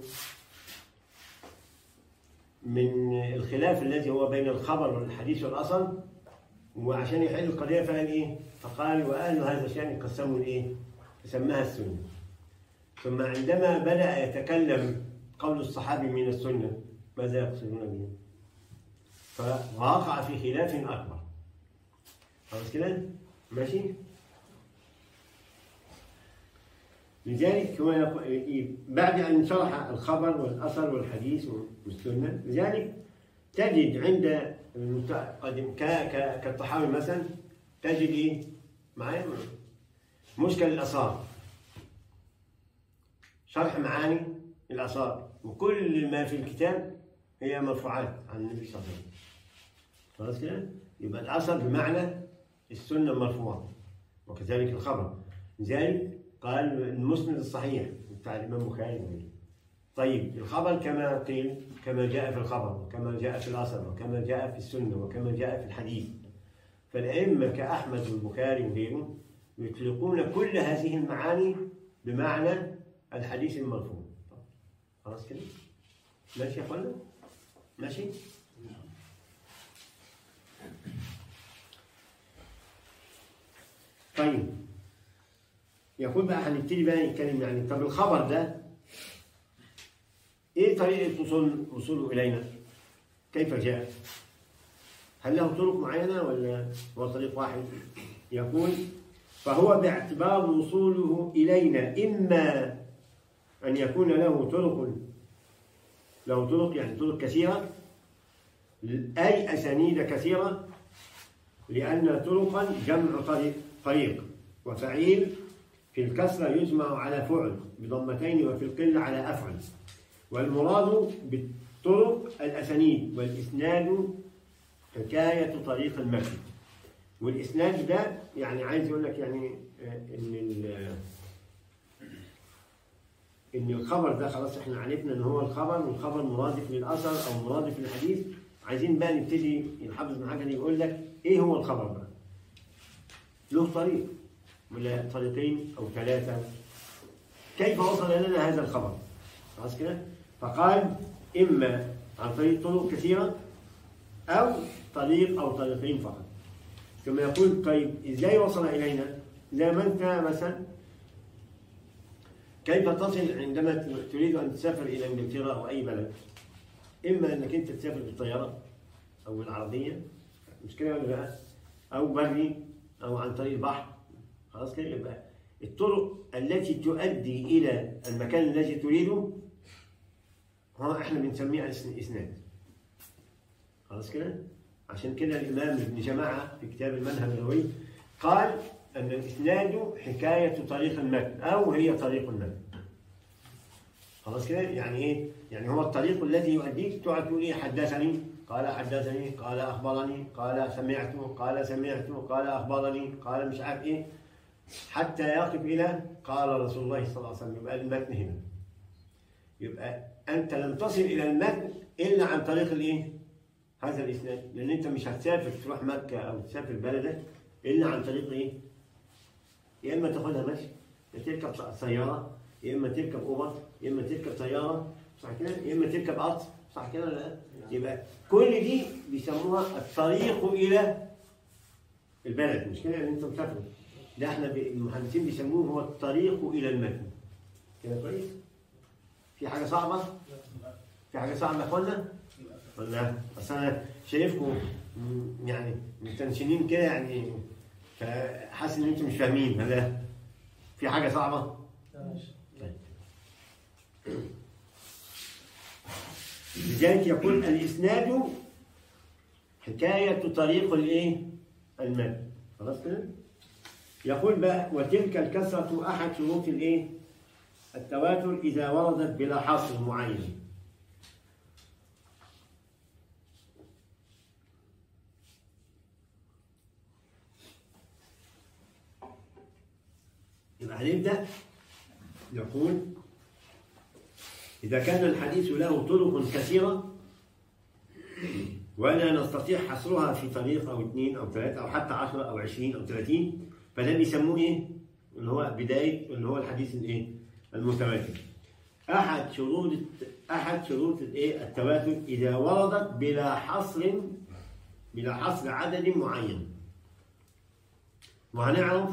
من الخلاف الذي هو بين الخبر والحديث والأصل وعشان يحل القضية فقال إيه؟ فقال وأهل هذا الشأن قسموا الإيه؟ سماها السنة ثم عندما بدأ يتكلم قول الصحابي من السنة ماذا يقصدون به؟ فوقع في خلاف أكبر خلاص كده؟ ماشي؟ لذلك هو يقول- بعد أن شرح الخبر والأثر والحديث والسنة لذلك تجد عند المتقدم ك- ك- كالطحاوي مثلا تجد إيه؟ معايا مشكل الآثار شرح معاني الآثار وكل ما في الكتاب هي مرفوعات عن النبي صلى الله عليه وسلم خلاص كده؟ يبقى الأثر بمعنى السنة المرفوعة وكذلك الخبر لذلك قال المسند الصحيح بتاع الإمام البخاري وغيره. طيب الخبر كما قيل كما جاء في الخبر وكما جاء في الأثر وكما جاء في السنة وكما جاء في الحديث فالأئمة كأحمد والبخاري وغيره يطلقون كل هذه المعاني بمعنى الحديث المرفوع خلاص كده ماشي يا اخوانا ماشي طيب يقول بقى هنبتدي بقى نتكلم يعني طب الخبر ده ايه طريقه وصول وصوله الينا؟ كيف جاء؟ هل له طرق معينة ولا هو طريق واحد؟ يقول فهو باعتبار وصوله إلينا إما أن يكون له طرق له طرق يعني طرق كثيرة أي أسانيد كثيرة لأن طرقا جمع طريق, طريق وفعيل في الكسرة يجمع على فعل بضمتين وفي القلة على أفعل والمراد بالطرق الأسانيد والإسناد حكاية طريق المكي والإسناد ده يعني عايز يقول لك يعني آه، إن ال- إن الخبر ده خلاص إحنا عرفنا إن هو الخبر والخبر مرادف للأثر أو مرادف للحديث عايزين بقى نبتدي الحافظ بن حجر يقول لك إيه هو الخبر بقى؟ له طريق ولا طريقين أو ثلاثة كيف وصل لنا هذا الخبر؟ خلاص كده؟ فقال إما عن طريق طرق كثيرة أو طريق أو طريقين فقط ثم يقول طيب إزاي وصل إلينا؟ زي ما أنت مثلا كيف تصل عندما تريد أن تسافر إلى إنجلترا أو أي بلد؟ إما أنك أنت تسافر بالطيارة أو بالعربية مش كده ولا لا؟ أو بري أو عن طريق البحر خلاص كده يبقى الطرق التي تؤدي إلى المكان الذي تريده ها احنا بنسميها إسن- إسناد خلاص كده؟ عشان كده الإمام ابن جماعة في كتاب المنهج النووي قال أن الإسناد حكاية طريق المتن أو هي طريق المتن خلاص كده يعني إيه؟ يعني هو الطريق الذي يؤديك تقعد تقول إيه حدثني قال حدثني قال أخبرني قال سمعت قال سمعت قال أخبرني قال مش عارف إيه حتى يقف إلى قال رسول الله صلى الله عليه وسلم يبقى المتن هنا يبقى أنت لم تصل إلى المتن إلا عن طريق الإيه؟ هذا الإسناد لأن أنت مش هتسافر تروح مكة أو تسافر بلدك إلا عن طريق إيه؟ يا إما تاخدها مشي يا تركب سيارة يا إما تركب أوبر يا إما تركب طيارة صح كده؟ يا إما تركب قطر صح كده ولا لا؟ يبقى كل دي بيسموها الطريق إلى البلد مش كده اللي أنت مسافر ده احنا ب- المحدثين بيسموه هو الطريق إلى المتن كده كويس؟ في حاجة صعبة؟ في حاجة صعبة يا إخوانا؟ ولا بس انا شايفكم م- يعني مستنشنين كده يعني حاسس ان انتم مش فاهمين هذا في حاجه صعبه ماشي. لذلك يقول الاسناد حكايه طريق الايه المد خلاص كده يقول بقى وتلك الكسره احد شروط الايه التواتر اذا وردت بلا حصر معين يبقى هنبدأ يقول إذا كان الحديث له طرق كثيرة ولا نستطيع حصرها في طريق أو اثنين أو ثلاثة أو حتى عشرة أو عشرين أو ثلاثين فده بيسموه إيه؟ اللي هو بداية اللي هو الحديث الإيه؟ المتواتر. أحد شروط أحد شروط الإيه؟ التواتر إذا وردت بلا حصر بلا حصر عدد معين. وهنعرف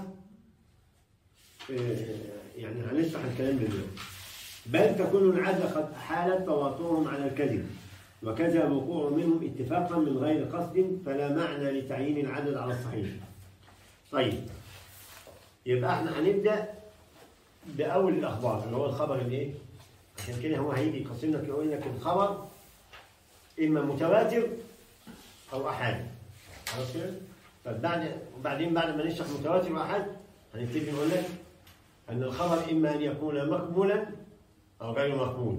يعني هنشرح الكلام دلوقتي بل تكون العادة قد حالت تواترهم على الكذب وكذا الوقوع منهم اتفاقا من غير قصد فلا معنى لتعيين العدد على الصحيح طيب يبقى احنا هنبدا باول الاخبار اللي هو الخبر الايه عشان كده هو هيجي يقسم لك يقول لك الخبر اما متواتر او احاد خلاص كده طب بعد وبعدين بعد ما نشرح متواتر واحاد هنبتدي نقول لك أن الخبر إما أن يكون مقبولا أو غير مقبول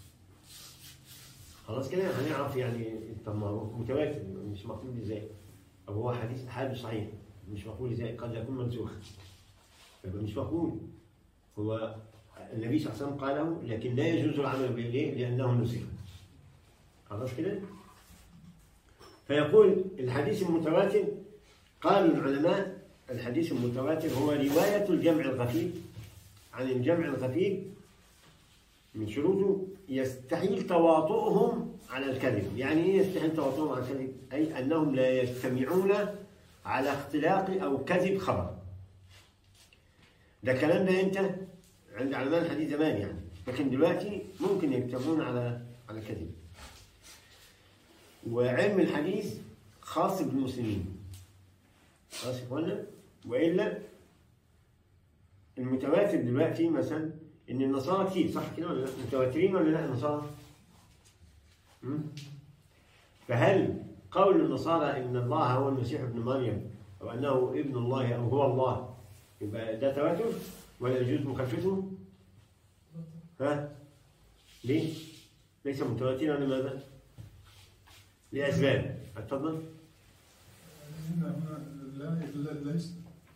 خلاص كده هنعرف يعني طب ما هو متواتر مش مقبول ازاي؟ أو هو حديث حادث صحيح مش مقبول ازاي؟ قد يكون منسوخ يبقى مش مقبول هو النبي صلى الله عليه وسلم قاله لكن لا يجوز العمل به ليه؟ لأنه نسخ خلاص كده؟ فيقول الحديث المتواتر قال العلماء الحديث المتواتر هو رواية الجمع الخفيف عن الجمع الخفيف من شروطه يستحيل تواطؤهم على الكذب يعني ايه يستحيل تواطؤهم على الكذب اي انهم لا يجتمعون على اختلاق او كذب خبر ده كلام ده انت عند علماء الحديث زمان يعني لكن دلوقتي ممكن يجتمعون على على كذب وعلم الحديث خاص بالمسلمين خلاص يا اخوانا والا المتواتر دلوقتي مثلا ان النصارى كتير صح كده ولا لا؟ متواترين ولا لا النصارى؟ مم؟ فهل قول النصارى ان الله هو المسيح ابن مريم او انه ابن الله او هو الله يبقى ده تواتر ولا يجوز مخالفته؟ ها؟ ليه؟ ليس متواترا لماذا؟ لأسباب اتفضل هنا هنا لا لا ليس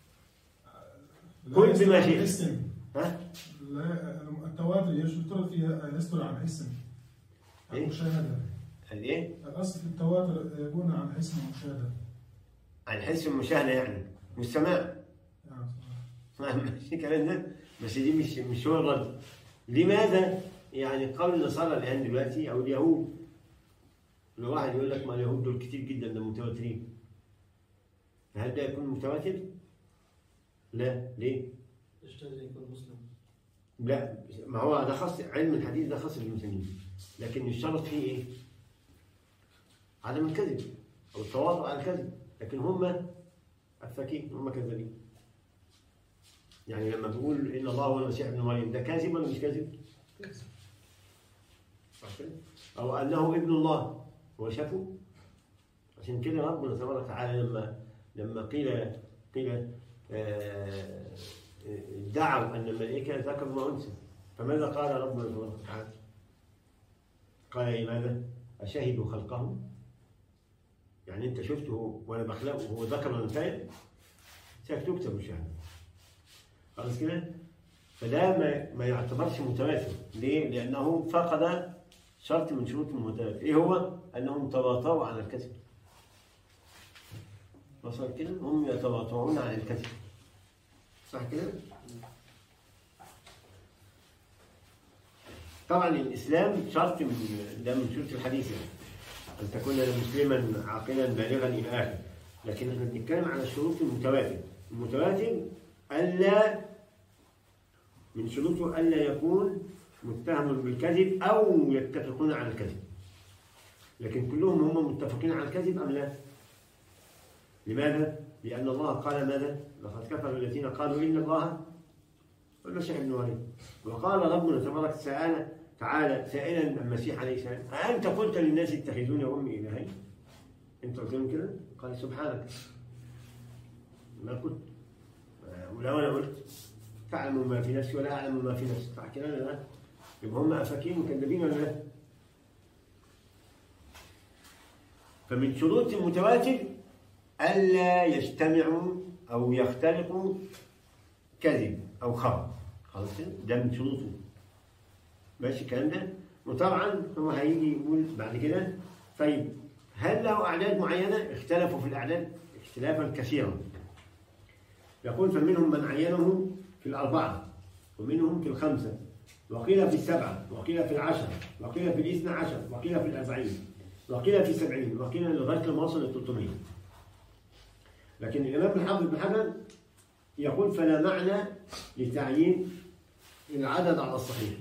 كل يصدر بما عن شئت. اسم ها؟ لا التواتر يشترط فيها يصدر عن اسم إيه؟ المشاهدة قال ايه؟ الأصل في التواتر يكون عن اسم المشاهدة عن حس المشاهدة يعني والسماع يعني ماشي الكلام ده بس دي مش مش هو الرد لماذا يعني قول النصارى الان دلوقتي او اليهود لو واحد يقول لك ما اليهود دول كتير جدا ده متواترين هل ده يكون متواتر؟ لا ليه؟ يجتهد أن يكون مسلم لا ما هو ده خاص علم الحديث ده خاص بالمسلمين لكن يشترط فيه ايه؟ عدم الكذب او التواطؤ على الكذب لكن هم افاكين هم كذابين يعني لما بيقول ان الله هو المسيح ابن مريم ده كاذب ولا مش كاذب؟ صح كده؟ او انه ابن الله هو شافه عشان كده ربنا تبارك وتعالى لما لما قيل قيل آه، ادعوا ان الملائكه ذكر وانثى فماذا قال ربنا تبارك وتعالى؟ قال إيه ماذا؟ أشهدوا خلقهم؟ يعني أنت شفته وأنا بخلقه وهو ذكر ولا أنثى؟ سيكتب الشهادة. خلاص كده؟ فده ما, ما يعتبرش متواتر، ليه؟ لأنه فقد شرط من شروط المتواتر، إيه هو؟ أنهم تواطؤوا على الكذب. وصل كده؟ هم يتواطؤون على الكذب. صح كده؟ طبعا الاسلام شرط من ده من شروط الحديث يعني ان تكون مسلما عاقلا بالغا الى اخره لكن احنا بنتكلم على الشروط المتواتر المتواتر الا من شروطه الا يكون متهم بالكذب او يتفقون على الكذب لكن كلهم هم متفقين على الكذب ام لا؟ لماذا؟ لان الله قال ماذا؟ لقد كفر الذين قالوا ان الله والمسيح ابن مريم وقال ربنا تبارك سأل تعالى سائلا المسيح عليه السلام أأنت قلت للناس اتخذوني وأمي إلهين؟ أنت قلت لهم كده؟ قال سبحانك ما قلت ولو أنا قلت تعلم ما في نفسي ولا أعلم ما في نفسك صح كده ولا لا؟ يبقى هم أفاكين مكذبين ولا لا؟ فمن شروط المتواتر ألا يجتمعوا أو يختلقوا كذب أو خبر خلاص كده؟ ده من شروطه ماشي الكلام ده وطبعا هو هيجي يقول بعد كده طيب هل له أعداد معينة؟ اختلفوا في الأعداد اختلافا كثيرا يقول فمنهم من عينه في الأربعة ومنهم في الخمسة وقيل في السبعة وقيل في العشرة وقيل في الاثنى عشر وقيل في الأربعين وقيل في السبعين وقيل لغاية لما وصل ل 300 لكن الإمام الحافظ بن حجر يقول فلا معنى لتعيين العدد على الصحيح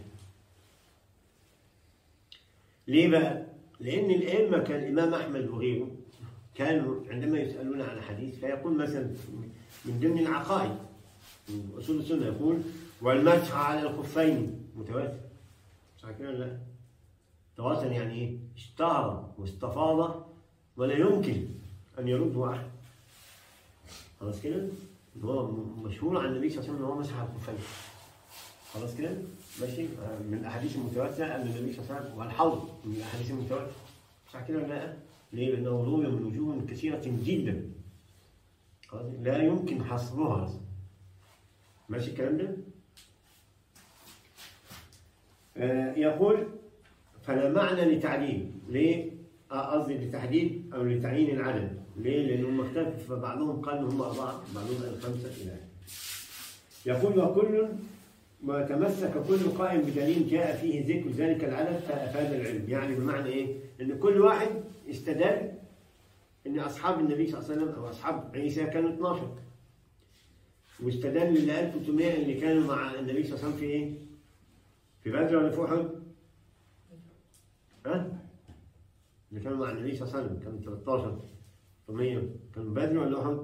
ليه بقى؟ لأن الأئمة كالإمام أحمد وغيره كانوا عندما يسألون عن حديث فيقول مثلا من ضمن العقائد من أصول السنة يقول والمسح على الخفين متواتر صح كده ولا لا؟ تواتر يعني إيه؟ اشتهر واستفاض ولا يمكن أن يرده أحد خلاص كده؟ إن هو مشهور عن النبي صلى الله عليه وسلم ان هو مسح على الخفين خلاص كده ماشي آه، من الاحاديث المتواتره ان النبي صلى الله عليه وسلم والحوض من الاحاديث المتواتره صح كده ولا لا؟ ليه؟ لانه روي من وجوه كثيره جدا خلاص لا يمكن حصرها ماشي الكلام ده؟ آه يقول فلا معنى لتعليل ليه؟ آه، قصدي لتحديد او لتعيين العدد ليه؟ لانهم اختلفوا فبعضهم قال ان هم اربعه بعضهم قال خمسه الى اخره. يقول وكل ما تمسك كل قائم بدليل جاء فيه ذكر ذلك العدد فافاد العلم، يعني بمعنى ايه؟ ان كل واحد استدل ان اصحاب النبي صلى الله عليه وسلم او اصحاب عيسى كانوا 12 واستدل ال 1300 اللي كانوا مع النبي صلى الله عليه وسلم في ايه؟ في بدر ولا في احد؟ ها؟ اللي كانوا مع النبي صلى الله عليه وسلم كانوا 13 طب هي كان بدر ولا احد؟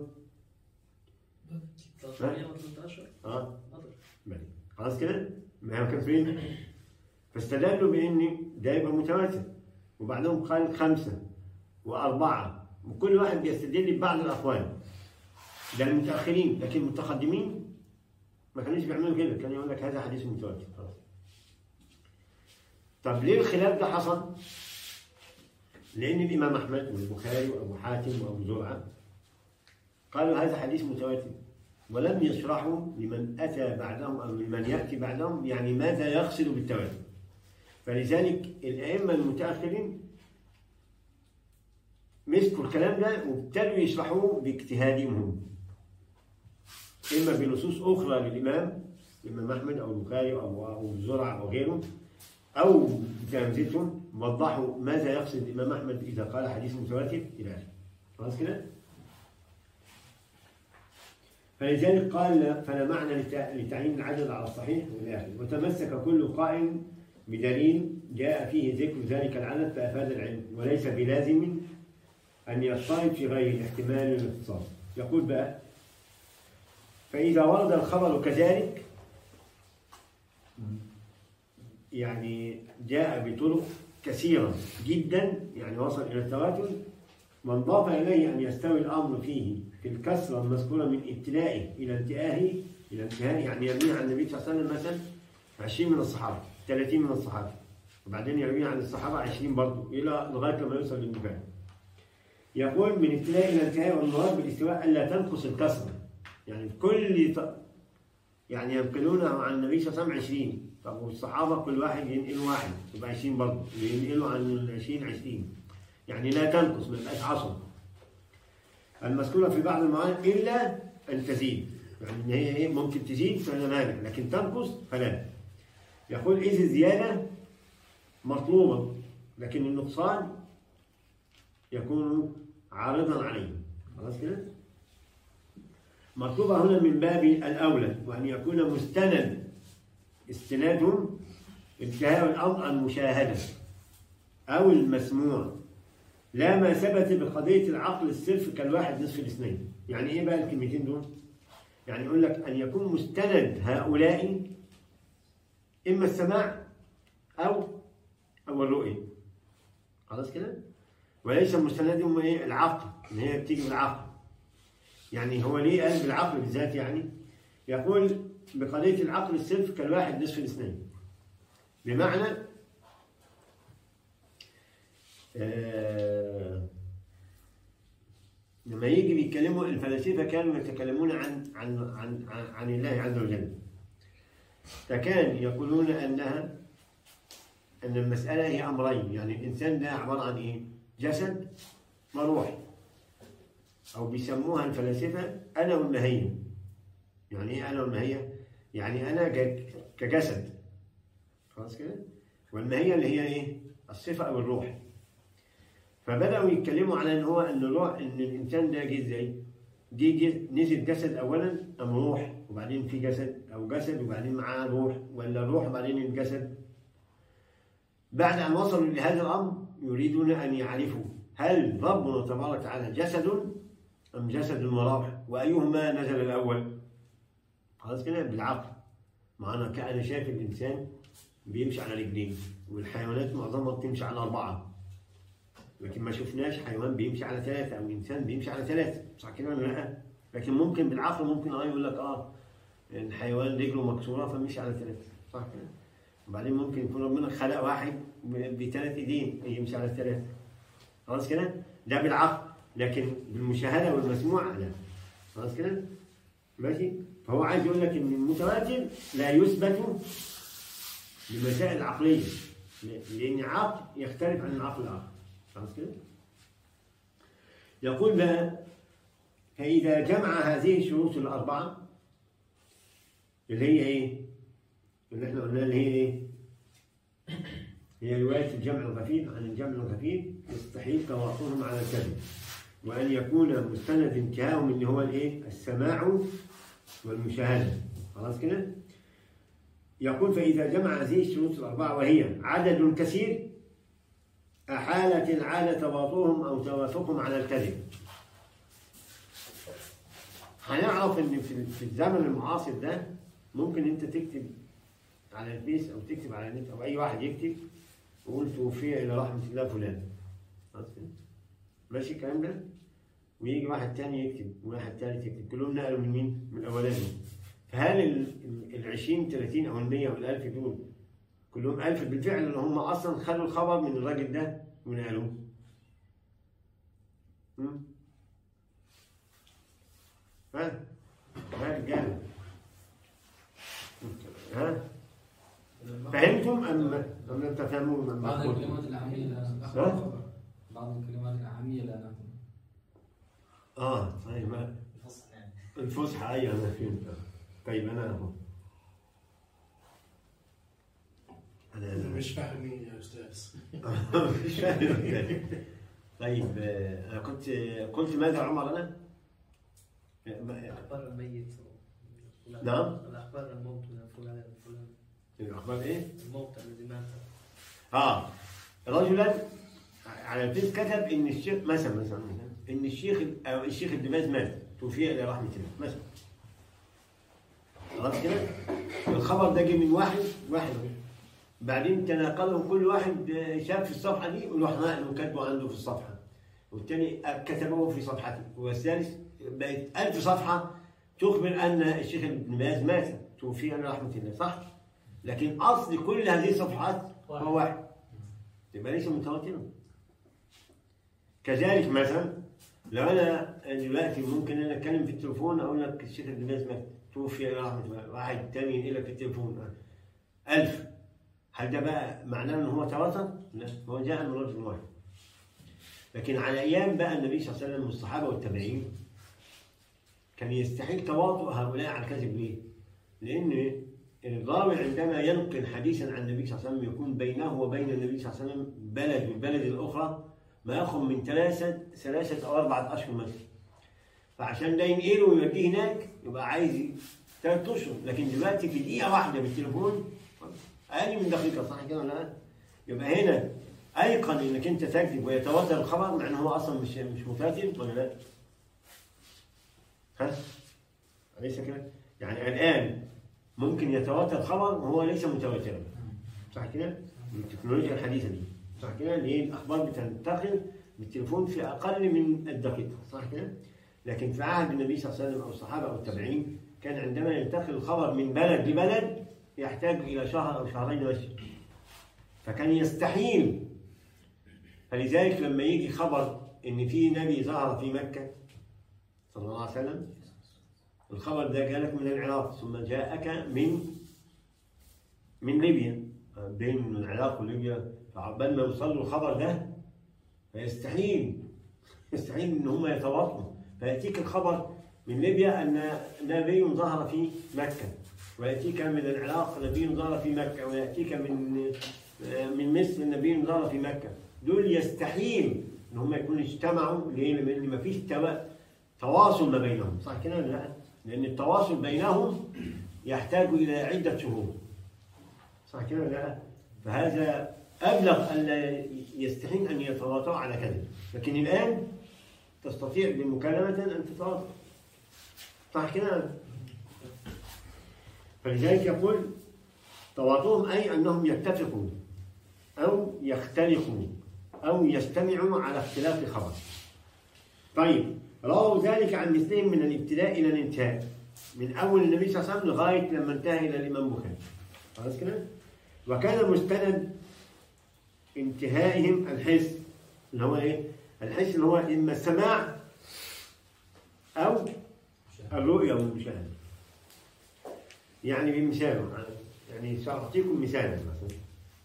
313 اه بدر بدر خلاص كده؟ ما هو كان فين؟ فاستدلوا بان ده يبقى متواتر وبعدهم قال خمسه واربعه وكل واحد بيستدل ببعض الاقوال ده المتاخرين لكن المتقدمين ما كانوش بيعملوا كده كانوا يقول لك هذا حديث متواتر خلاص طب ليه الخلاف ده حصل؟ لأن الإمام أحمد والبخاري وأبو حاتم وأبو زرعة قالوا هذا حديث متواتر ولم يشرحوا لمن أتى بعدهم أو لمن يأتي بعدهم يعني ماذا يقصد بالتواتر فلذلك الأئمة المتأخرين مسكوا الكلام ده وابتدوا يشرحوه باجتهادهم هم إما بنصوص أخرى للإمام الإمام أحمد أو البخاري أو أو زرعة أو غيره أو بتلامذتهم وضحوا ماذا يقصد الإمام أحمد إذا قال حديث متواتر إلى آخره خلاص كده؟ فلذلك قال فلا معنى لتع- لتعيين العدد على الصحيح إلى آخره وتمسك كل قائل بدليل جاء فيه ذكر ذلك العدد فأفاد العلم وليس بلازم أن يضطرب في غير الاحتمال والاختصاص يقول بقى فإذا ورد الخبر كذلك يعني جاء بطرق كثيرة جدا يعني وصل إلى التواتر وانضاف إليه أن يستوي الأمر فيه في الكسرة المذكورة من ابتدائه إلى انتهائه إلى انتهائه يعني يروي عن النبي صلى الله عليه وسلم مثلا 20 من الصحابة 30 من الصحابة وبعدين يروي عن الصحابة 20 برضه إلى لغاية لما يوصل للنبي يقول من ابتداء إلى انتهاء والمراد بالاستواء ألا تنقص الكسرة يعني كل ط- يعني ينقلونه عن النبي صلى الله عليه وسلم 20 طب والصحابة كل واحد ينقل واحد يبقى 20 برضه ينقلوا عن ال 20 20 يعني لا تنقص ما يبقاش 10 المذكورة في بعض المعاني إلا أن تزيد يعني إن هي إيه ممكن تزيد فلا مانع لكن تنقص فلا يقول إذ الزيادة مطلوبة لكن النقصان يكون عارضا عليه خلاص كده؟ مطلوبة هنا من باب الأولى وأن يكون مستند استنادهم انتهاء الأمر المشاهدة أو المسموع لا ما ثبت بقضية العقل الصرف كالواحد نصف الاثنين يعني إيه بقى الكلمتين دول؟ يعني يقول لك أن يكون مستند هؤلاء إما السماع أو أو الرؤية خلاص كده؟ وليس مستندهم إيه العقل إن هي بتيجي بالعقل يعني هو ليه قال بالعقل بالذات يعني يقول بقضية العقل الصرف كالواحد نصف الاثنين بمعنى آه لما يجي بيتكلموا الفلاسفة كانوا يتكلمون عن عن عن عن, عن الله عز وجل فكان يقولون أنها أن المسألة هي أمرين يعني الإنسان ده عبارة عن إيه؟ جسد وروح أو بيسموها الفلاسفة أنا والماهية يعني إيه أنا والماهية؟ يعني أنا ك- كجسد خلاص كده؟ والماهية اللي هي إيه؟ الصفة أو الروح فبدأوا يتكلموا على إن هو إن الروح إن الإنسان ده جه إزاي؟ دي جه نزل جسد أولا أم روح وبعدين في جسد أو جسد وبعدين معاه روح ولا الروح وبعدين الجسد بعد أن وصلوا لهذا الأمر يريدون أن يعرفوا هل ربنا تبارك وتعالى جسد أم جسد وروح وأيهما نزل الأول خلاص كده بالعقل ما أنا كأنا شايف الإنسان بيمشي على رجلين والحيوانات معظمها بتمشي على أربعة لكن ما شفناش حيوان بيمشي على ثلاثة أو إنسان بيمشي على ثلاثة صح كده ولا لا؟ لكن ممكن بالعقل ممكن اه يقول لك اه الحيوان رجله مكسورة فمشي على ثلاثة صح كده؟ وبعدين ممكن يكون ربنا خلق واحد ب- بثلاث ايدين يمشي على الثلاثة خلاص كده؟ ده بالعقل لكن بالمشاهدة والمسموع لا خلاص كده؟ ماشي؟ فهو عايز يقول لك ان المتواتر لا يثبت بمسائل عقلية لأن عقل يختلف عن العقل الآخر خلاص كده؟ يقول بقى فإذا جمع هذه الشروط الأربعة اللي هي إيه؟ اللي إحنا قلنا اللي هي إيه؟ هي رواية الجمع الخفيف عن الجمع الخفيف يستحيل تواصلهم على الكذب وأن يكون مستند انتهاؤهم اللي هو الإيه؟ السماع والمشاهدة خلاص كده؟ يقول فإذا جمع هذه الشروط الأربعة وهي عدد كثير أحالت العادة تواطؤهم أو توافقهم على الكذب هنعرف ان في في الزمن المعاصر ده ممكن انت تكتب على الفيس او تكتب على النت او اي واحد يكتب ويقول توفي الى رحمه الله فلان خلاص كده؟ ماشي الكلام ده ويجي واحد تاني يكتب وواحد تالت يكتب كلهم نقلوا من مين؟ من الاولاني فهل ال- ال 20 30 او ال 100 او ال 1000 دول كلهم 1000 بالفعل ان هم اصلا خدوا الخبر من الراجل ده ونقلوه؟ مم؟ ها؟ ها رجاله ها؟ فهمتم ام ام لم تفهموا ام بعض أقول؟ الكلمات العامية لا ها؟ نفهم بعض الكلمات العامية لا نفهم اه طيب ما- الفصل يعني الفصحى ايوه انا فهمت طيب انا اهو انا مش فاهمين يا استاذ مش فاهم طيب آه، انا كنت قلت ماذا عمر انا؟ ما- أخبار الميت فلان. نعم. الأخبار الموت من فلان فلان الاخبار ايه؟ الموت الذي مات اه رجلا على الفيس كتب ان الشيخ مثلا مثلا مثلا ان الشيخ او الشيخ ابن باز مات توفي الى رحمه الله مثلا خلاص كده الخبر ده جه من واحد واحد بعدين تناقله كل واحد شاف في الصفحه دي وراح نقله وكاتبه عنده في الصفحه والثاني كتبه في صفحته والثالث بقت ألف صفحه تخبر ان الشيخ ابن باز مات توفي الى رحمه الله صح؟ لكن اصل كل هذه الصفحات هو واحد يبقى ليس متواترا كذلك مثلا لو انا دلوقتي ممكن انا اتكلم في التليفون اقول لك الشيخ ابن باز مات توفي الى رحمه الله واحد تاني ينقل لك في التليفون ألف هل ده بقى معناه ان هو تواتر؟ لا هو جاء من رجل واحد لكن على ايام بقى النبي صلى الله عليه وسلم والصحابه والتابعين كان يستحيل تواطؤ هؤلاء على الكذب ليه؟ لان الراوي عندما ينقل حديثا عن النبي صلى الله عليه وسلم يكون بينه وبين النبي صلى الله عليه وسلم بلد والبلد الاخرى ما ياخذ من ثلاثه ثلاثه او اربعه اشهر مثلا فعشان ده ينقله ويوديه هناك يبقى عايز ثلاث اشهر لكن دلوقتي في دقيقه واحده بالتليفون اقل من دقيقه صح كده ولا لا؟ يبقى هنا ايقن انك انت تكذب ويتواتر الخبر مع ان هو اصلا مش مش متواتر ولا لا؟ ها؟ أليس كده؟ يعني الان ممكن يتواتر خبر وهو ليس متواترا صح كده؟ التكنولوجيا الحديثه دي صح كده؟ ليه الاخبار بتنتقل بالتليفون في اقل من الدقيقه صح كده؟ لكن في عهد النبي صلى الله عليه وسلم او الصحابه او التابعين كان عندما ينتقل الخبر من بلد لبلد يحتاج الى شهر او شهرين مشي فكان يستحيل فلذلك لما يجي خبر ان في نبي ظهر في مكه صلى الله عليه وسلم الخبر ده جالك من العراق ثم جاءك من من ليبيا بين العراق وليبيا فعقبال ما يوصل له الخبر ده فيستحيل يستحيل ان هم يتواصلوا فياتيك الخبر من ليبيا ان نبي ظهر في مكه وياتيك من العراق نبي ظهر في مكه وياتيك من من مصر نبي ظهر في مكه دول يستحيل ان هم يكونوا اجتمعوا ليه؟ لان ما فيش تواصل ما بينهم صح كده ولا لا؟ لأن التواصل بينهم يحتاج إلى عدة شهور صح كده ولا لا؟ فهذا أبلغ أن يستحيل أن يتواطؤوا على كذب لكن الآن تستطيع بمكالمة أن تتواطؤ صح كده؟ فلذلك يقول تواطؤهم أي أنهم يتفقوا أو يختلفوا أو يجتمعوا على اختلاف خبر طيب رووا ذلك عن مثلهم من الابتداء الى الانتهاء من اول النبي صلى الله عليه وسلم لغايه لما انتهى الى الامام بخاري خلاص كده وكان مستند انتهائهم الحس اللي هو ايه الحس اللي هو اما السماع او الرؤيه والمشاهده يعني بمثال يعني ساعطيكم مثالا مثلا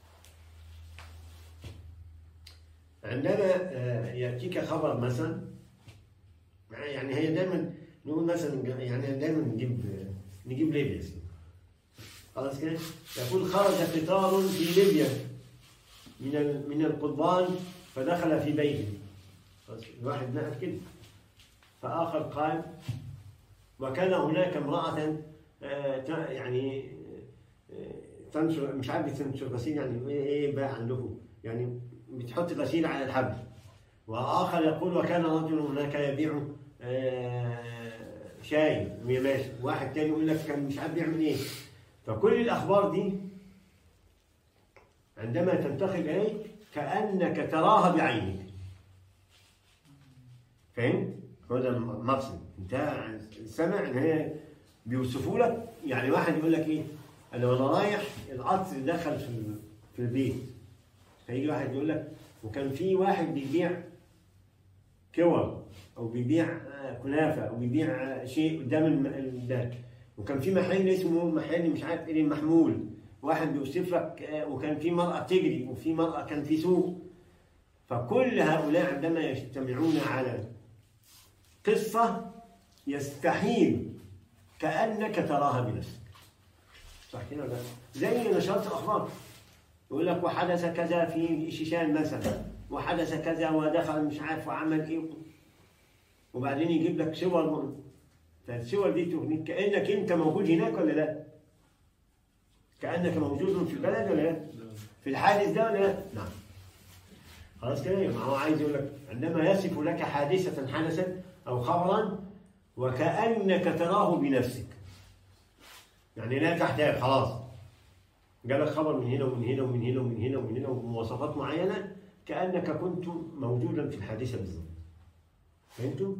عندما ياتيك خبر مثلا يعني هي دايما نقول مثلا يعني دايما نجيب نجيب ليبيا خلاص كده يقول خرج قطار في ليبيا من من القضبان فدخل في بيته الواحد نقل كده فآخر قال وكان هناك امرأة يعني تنشر مش عارف تنشر غسيل يعني ايه بقى عندكم يعني بتحط غسيل على الحبل وآخر يقول وكان رجل هناك يبيع شاي وهي ماشي واحد تاني يقول لك كان مش عارف بيعمل ايه فكل الاخبار دي عندما تنتقل اليك كانك تراها بعينك فهمت؟ هو ده المقصد انت سمع ان هي بيوصفوا لك يعني واحد يقول لك ايه انا وانا رايح القطر دخل في في البيت فيجي واحد يقول لك وكان في واحد بيبيع كور او بيبيع آه، كنافه او بيبيع آه، شيء قدام الم- ده وكان في محل اسمه محل مش عارف ايه المحمول واحد بيوصف لك آه، وكان في مرأة تجري وفي مرأة كان في سوق فكل هؤلاء عندما يجتمعون على قصة يستحيل كأنك تراها بنفسك صح كده ولا لا؟ زي نشرات الأخبار يقول لك وحدث كذا في شيشان مثلا وحدث كذا ودخل مش عارف وعمل ايه وبعدين يجيب لك صور من- فالصور دي تغنيك كأنك انت موجود هناك ولا لا؟ كأنك موجود في البلد ولا لا؟ في الحادث ده ولا لا؟ نعم خلاص كده ما هو عايز يقول لك عندما يصف لك حادثة حدثت أو خبرا وكأنك تراه بنفسك يعني لا تحتاج خلاص جالك خبر من هنا ومن هنا ومن هنا ومن هنا ومن هنا ومواصفات معينة كأنك كنت موجودا في الحادثة بالضبط فهمتوا؟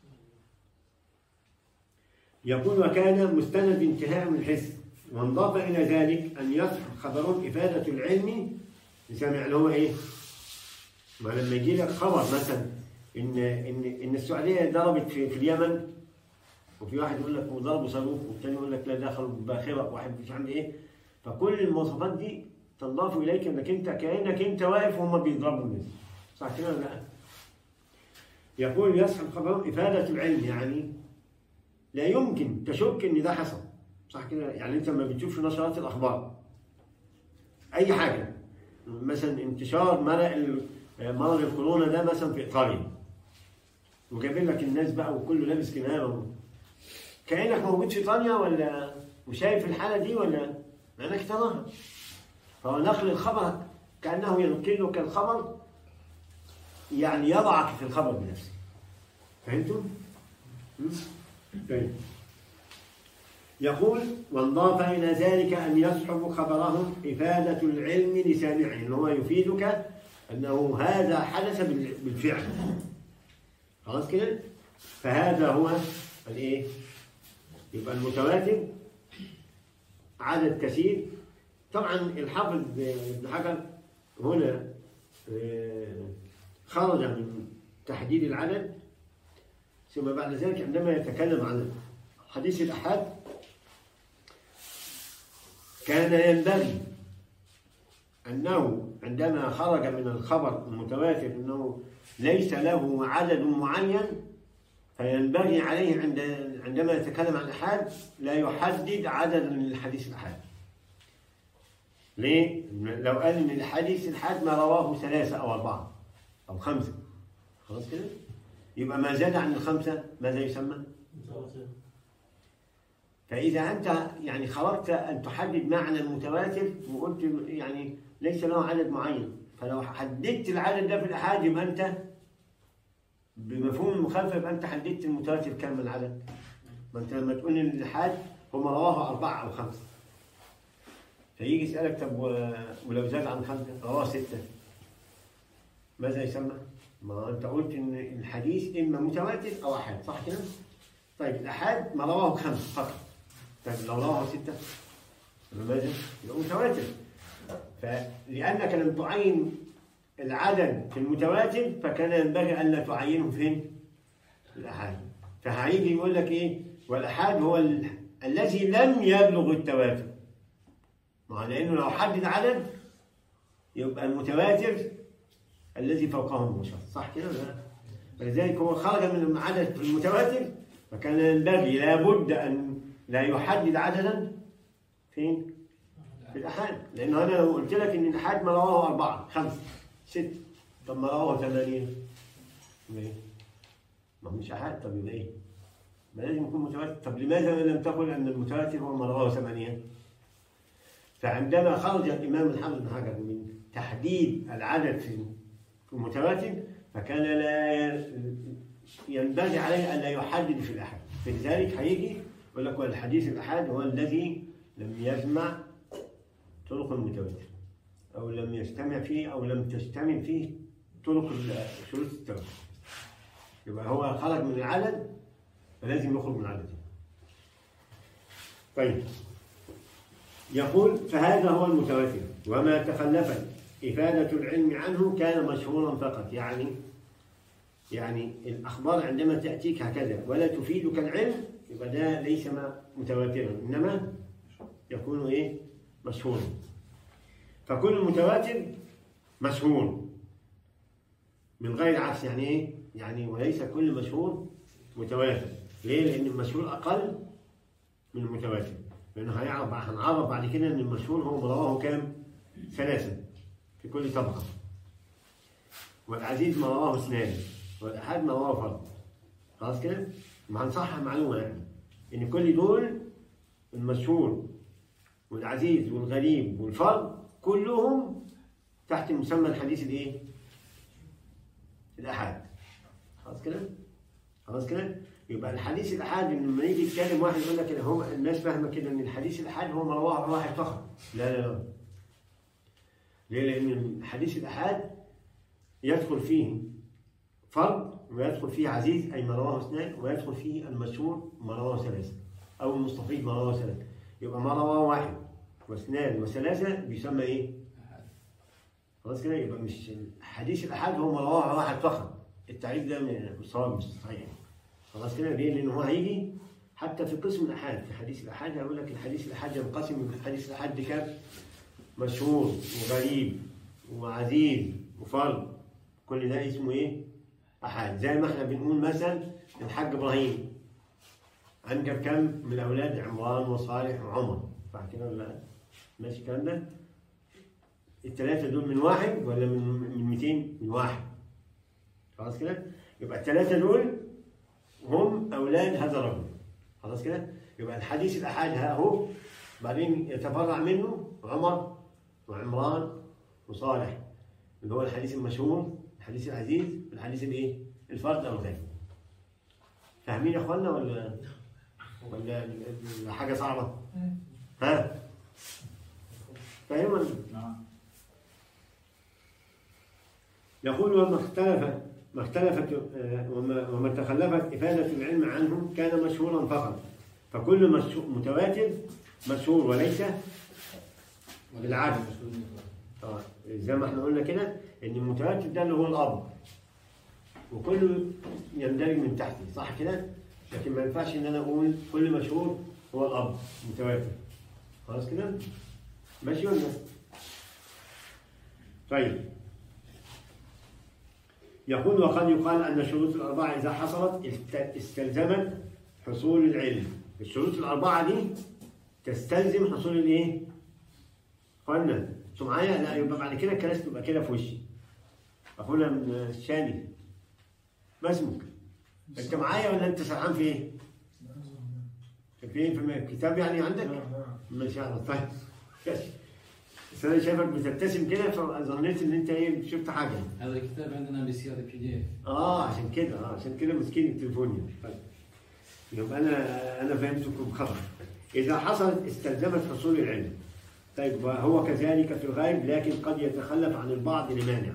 يقول وكان مستند انتهاء من الحس وانضاف إلى ذلك أن يصح خبر إفادة العلم سامع اللي هو إيه؟ ما لما يجي لك خبر مثلا إن إن إن السعودية ضربت في, في اليمن وفي واحد يقول لك ضربوا صاروخ والثاني يقول لك لا دخلوا باخرة واحد مش عارف إيه فكل المواصفات دي تنضاف إليك إنك أنت كأنك أنت واقف وهم بيضربوا الناس صح كده ولا لا؟ يقول يصح الخبر إفادة العلم يعني لا يمكن تشك ان ده حصل صح كده يعني انت لما بتشوف نشرات الاخبار اي حاجه مثلا انتشار مرض ال- مرض الكورونا ده مثلا في ايطاليا وجايبين لك الناس بقى وكله لابس كمامه كانك موجود في ايطاليا ولا وشايف الحاله دي ولا لانك تراها فهو نقل الخبر كانه ينقلك الخبر يعني يضعك في الخبر بنفسه فهمتم؟ م? طيب. يقول وانضاف إلى ذلك أن يصحب خبرهم إفادة العلم لسامعه إن هو يفيدك أنه هذا حدث بال- بالفعل خلاص كده فهذا هو الإيه يبقى المتواتر عدد كثير طبعا الحافظ ابن حجر هنا آه، خرج من تحديد العدد ثم بعد ذلك عندما يتكلم عن حديث الأحاد كان ينبغي أنه عندما خرج من الخبر المتواتر أنه ليس له عدد معين فينبغي عليه عند عندما يتكلم عن الأحاد لا يحدد عددا للحديث الأحاد ليه؟ لو قال إن الحديث الأحاد ما رواه ثلاثة أو أربعة أو خمسة خلاص كده؟ يبقى ما زاد عن الخمسة ماذا يسمى؟ فإذا أنت يعني خرجت أن تحدد معنى المتواتر وقلت يعني ليس له عدد معين فلو حددت العدد ده في الأحاد يبقى أنت بمفهوم المخالفة يبقى أنت حددت المتواتر كم من العدد ما أنت لما تقول إن الأحاد هم رواه أربعة أو خمسة فيجي يسألك طب و- ولو زاد عن خمسة رواه ستة ماذا يسمى؟ ما أنت قلت إن الحديث إما متواتر أو أحاد صح كده؟ طيب الأحاد ما رواه خمسة فقط طيب لو رواه ستة يبقى ماذا؟ يبقى متواتر فلأنك لم تعين العدد في المتواتر فكان ينبغي ألا تعينه فين؟ في الأحاد فهيجي يقول لك إيه؟ والأحاد هو ال... الذي لم يبلغ التواتر ما هو لأنه لو حدد عدد يبقى المتواتر الذي فوقه المشر صح كده ولا لا؟ فلذلك هو خرج من العدد في المتواتر فكان ينبغي لابد أن لا يحدد عددا فين؟ في الأحاد لأنه أنا لو قلت لك إن الأحاد ما رواه أربعة خمسة ستة طب ما رواه ثمانية يبقى إيه؟ ما هو مش أحاد طب يبقى إيه؟ ما لازم يكون متواتر طب لماذا لم تقل أن المتواتر هو ما رواه ثمانية؟ فعندما خرج الإمام الحافظ بن حجر من تحديد العدد في في المتواتر فكان لا ي- ينبغي عليه أن لا يحدد في الأحد في ذلك هيجي يقول لك والحديث الأحاد هو الذي لم يجمع طرق المتواتر أو لم يجتمع فيه أو لم تجتمع فيه طرق ال- شروط التواتر يبقى هو خرج من العدد فلازم يخرج من العدد طيب يقول فهذا هو المتواتر وما تخلفت إفادة العلم عنه كان مشهورا فقط يعني يعني الأخبار عندما تأتيك هكذا ولا تفيدك العلم يبقى ده ليس ما- متواترا إنما يكون إيه مشهورا فكل متواتر مشهور من غير عكس يعني إيه يعني وليس كل مشهور متواتر ليه لأن المشهور أقل من المتواتر لأنه هيعرف هنعرف بعد كده إن المشهور هو رواه كام ثلاثة في كل طبقة والعزيز ما رواه اثنان والأحد ما رواه فرد خلاص كده؟ ما هنصحح معلومة يعني إن كل دول المشهور والعزيز والغريب والفرد كلهم تحت مسمى الحديث الإيه؟ الأحاد خلاص كده؟ خلاص كده؟ يبقى الحديث الأحاد إن لما يجي يتكلم واحد يقول لك هو الناس فاهمة كده إن الحديث الأحاد هو ما رواه واحد فقط لا لا لا ليه؟ لأن حديث الأحاد يدخل فيه فرد ويدخل فيه عزيز أي ما رواه اثنان ويدخل فيه المشهور ما رواه ثلاثة أو المستفيض ما رواه ثلاثة يبقى ما رواه واحد واثنان وثلاثة بيسمى إيه؟ خلاص كده يبقى مش حديث الأحاد هو ما رواه واحد فقط التعريف ده مش صواب مش صحيح خلاص كده ليه؟ لأن هو هيجي حتى في قسم الأحاد في حديث الأحاد هيقول لك الحديث الأحاد ينقسم من حديث الأحاد لكام؟ مشهور وغريب وعزيز وفرد كل ده اسمه ايه؟ احاد زي ما احنا بنقول مثلا الحاج ابراهيم انجب كم من اولاد عمران وصالح وعمر صح كده ولا لا؟ ماشي الكلام ده؟ الثلاثة دول من واحد ولا من من 200 من واحد خلاص كده؟ يبقى الثلاثة دول هم اولاد هذا الرجل خلاص كده؟ يبقى الحديث الاحاد ها هو بعدين يتفرع منه عمر وعمران وصالح اللي هو الحديث المشهور الحديث العزيز الحديث الايه؟ الفرد او الغير. فاهمين يا اخوانا ولا ولا ال- حاجه صعبه؟ ها؟ فاهمون؟ نعم يقول وما اختلف ما اختلفت آه، وما, وما تخلفت إفادة العلم عنه كان مشهورا فقط فكل مشهور متواتر مشهور وليس بالعدد. آه، زي ما احنا قلنا كده ان المتواتر ده اللي هو الاب وكله يندرج من تحته صح كده لكن ما ينفعش ان انا اقول كل مشهور هو الاب متواتر خلاص كده ماشي ولا لا؟ طيب يقول وقد يقال ان الشروط الاربعه اذا حصلت است- استلزمت حصول العلم الشروط الاربعه دي تستلزم حصول الايه قلنا انتوا معايا لا يبقى بعد كده الكراسي تبقى كده في وشي اخونا من الشامي ما اسمك انت معايا ولا انت سرحان في ايه في ايه في الكتاب يعني عندك ما شاء الله طيب ماشي. بس انا شايفك بتبتسم كده فظنيت ان انت ايه شفت حاجه هذا الكتاب عندنا بصيغه بي دي اف اه عشان كده اه عشان كده مسكين التليفون يعني طيب يبقى انا انا فهمتكم خطا اذا حصلت استلزمت حصول العلم طيب وهو كذلك في الغالب لكن قد يتخلف عن البعض لمانع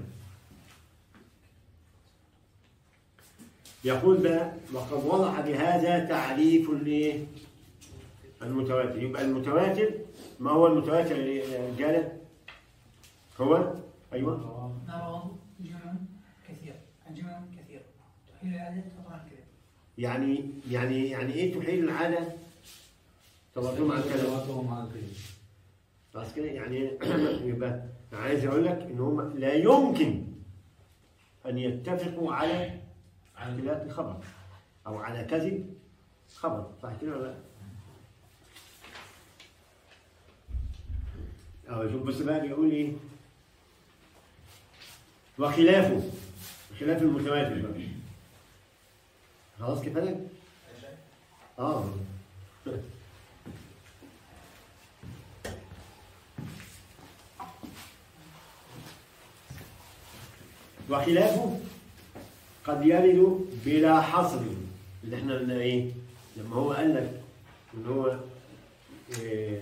يقول بقى وقد وضع بهذا تعريف الايه المتواتر يبقى المتواتر ما هو المتواتر يا رجاله هو ايوه ما رواه جمع كثير عن جمع كثير تحيل العدد طبعا كذا يعني يعني يعني ايه تحيل العاده تواطؤ مع الكلام تواطؤ مع الكلام خلاص كده يعني يبقى أنا عايز اقول لك ان هم لا يمكن ان يتفقوا على اختلاف الخبر او على كذب خبر صح كده ولا لا؟ اه شوف بص بقى بيقول ايه وخلافه خلاف المتواتر بقى خلاص كفايه اه وخلافه قد يرد بلا حصر اللي احنا قلنا ايه لما هو قال لك ان هو إيه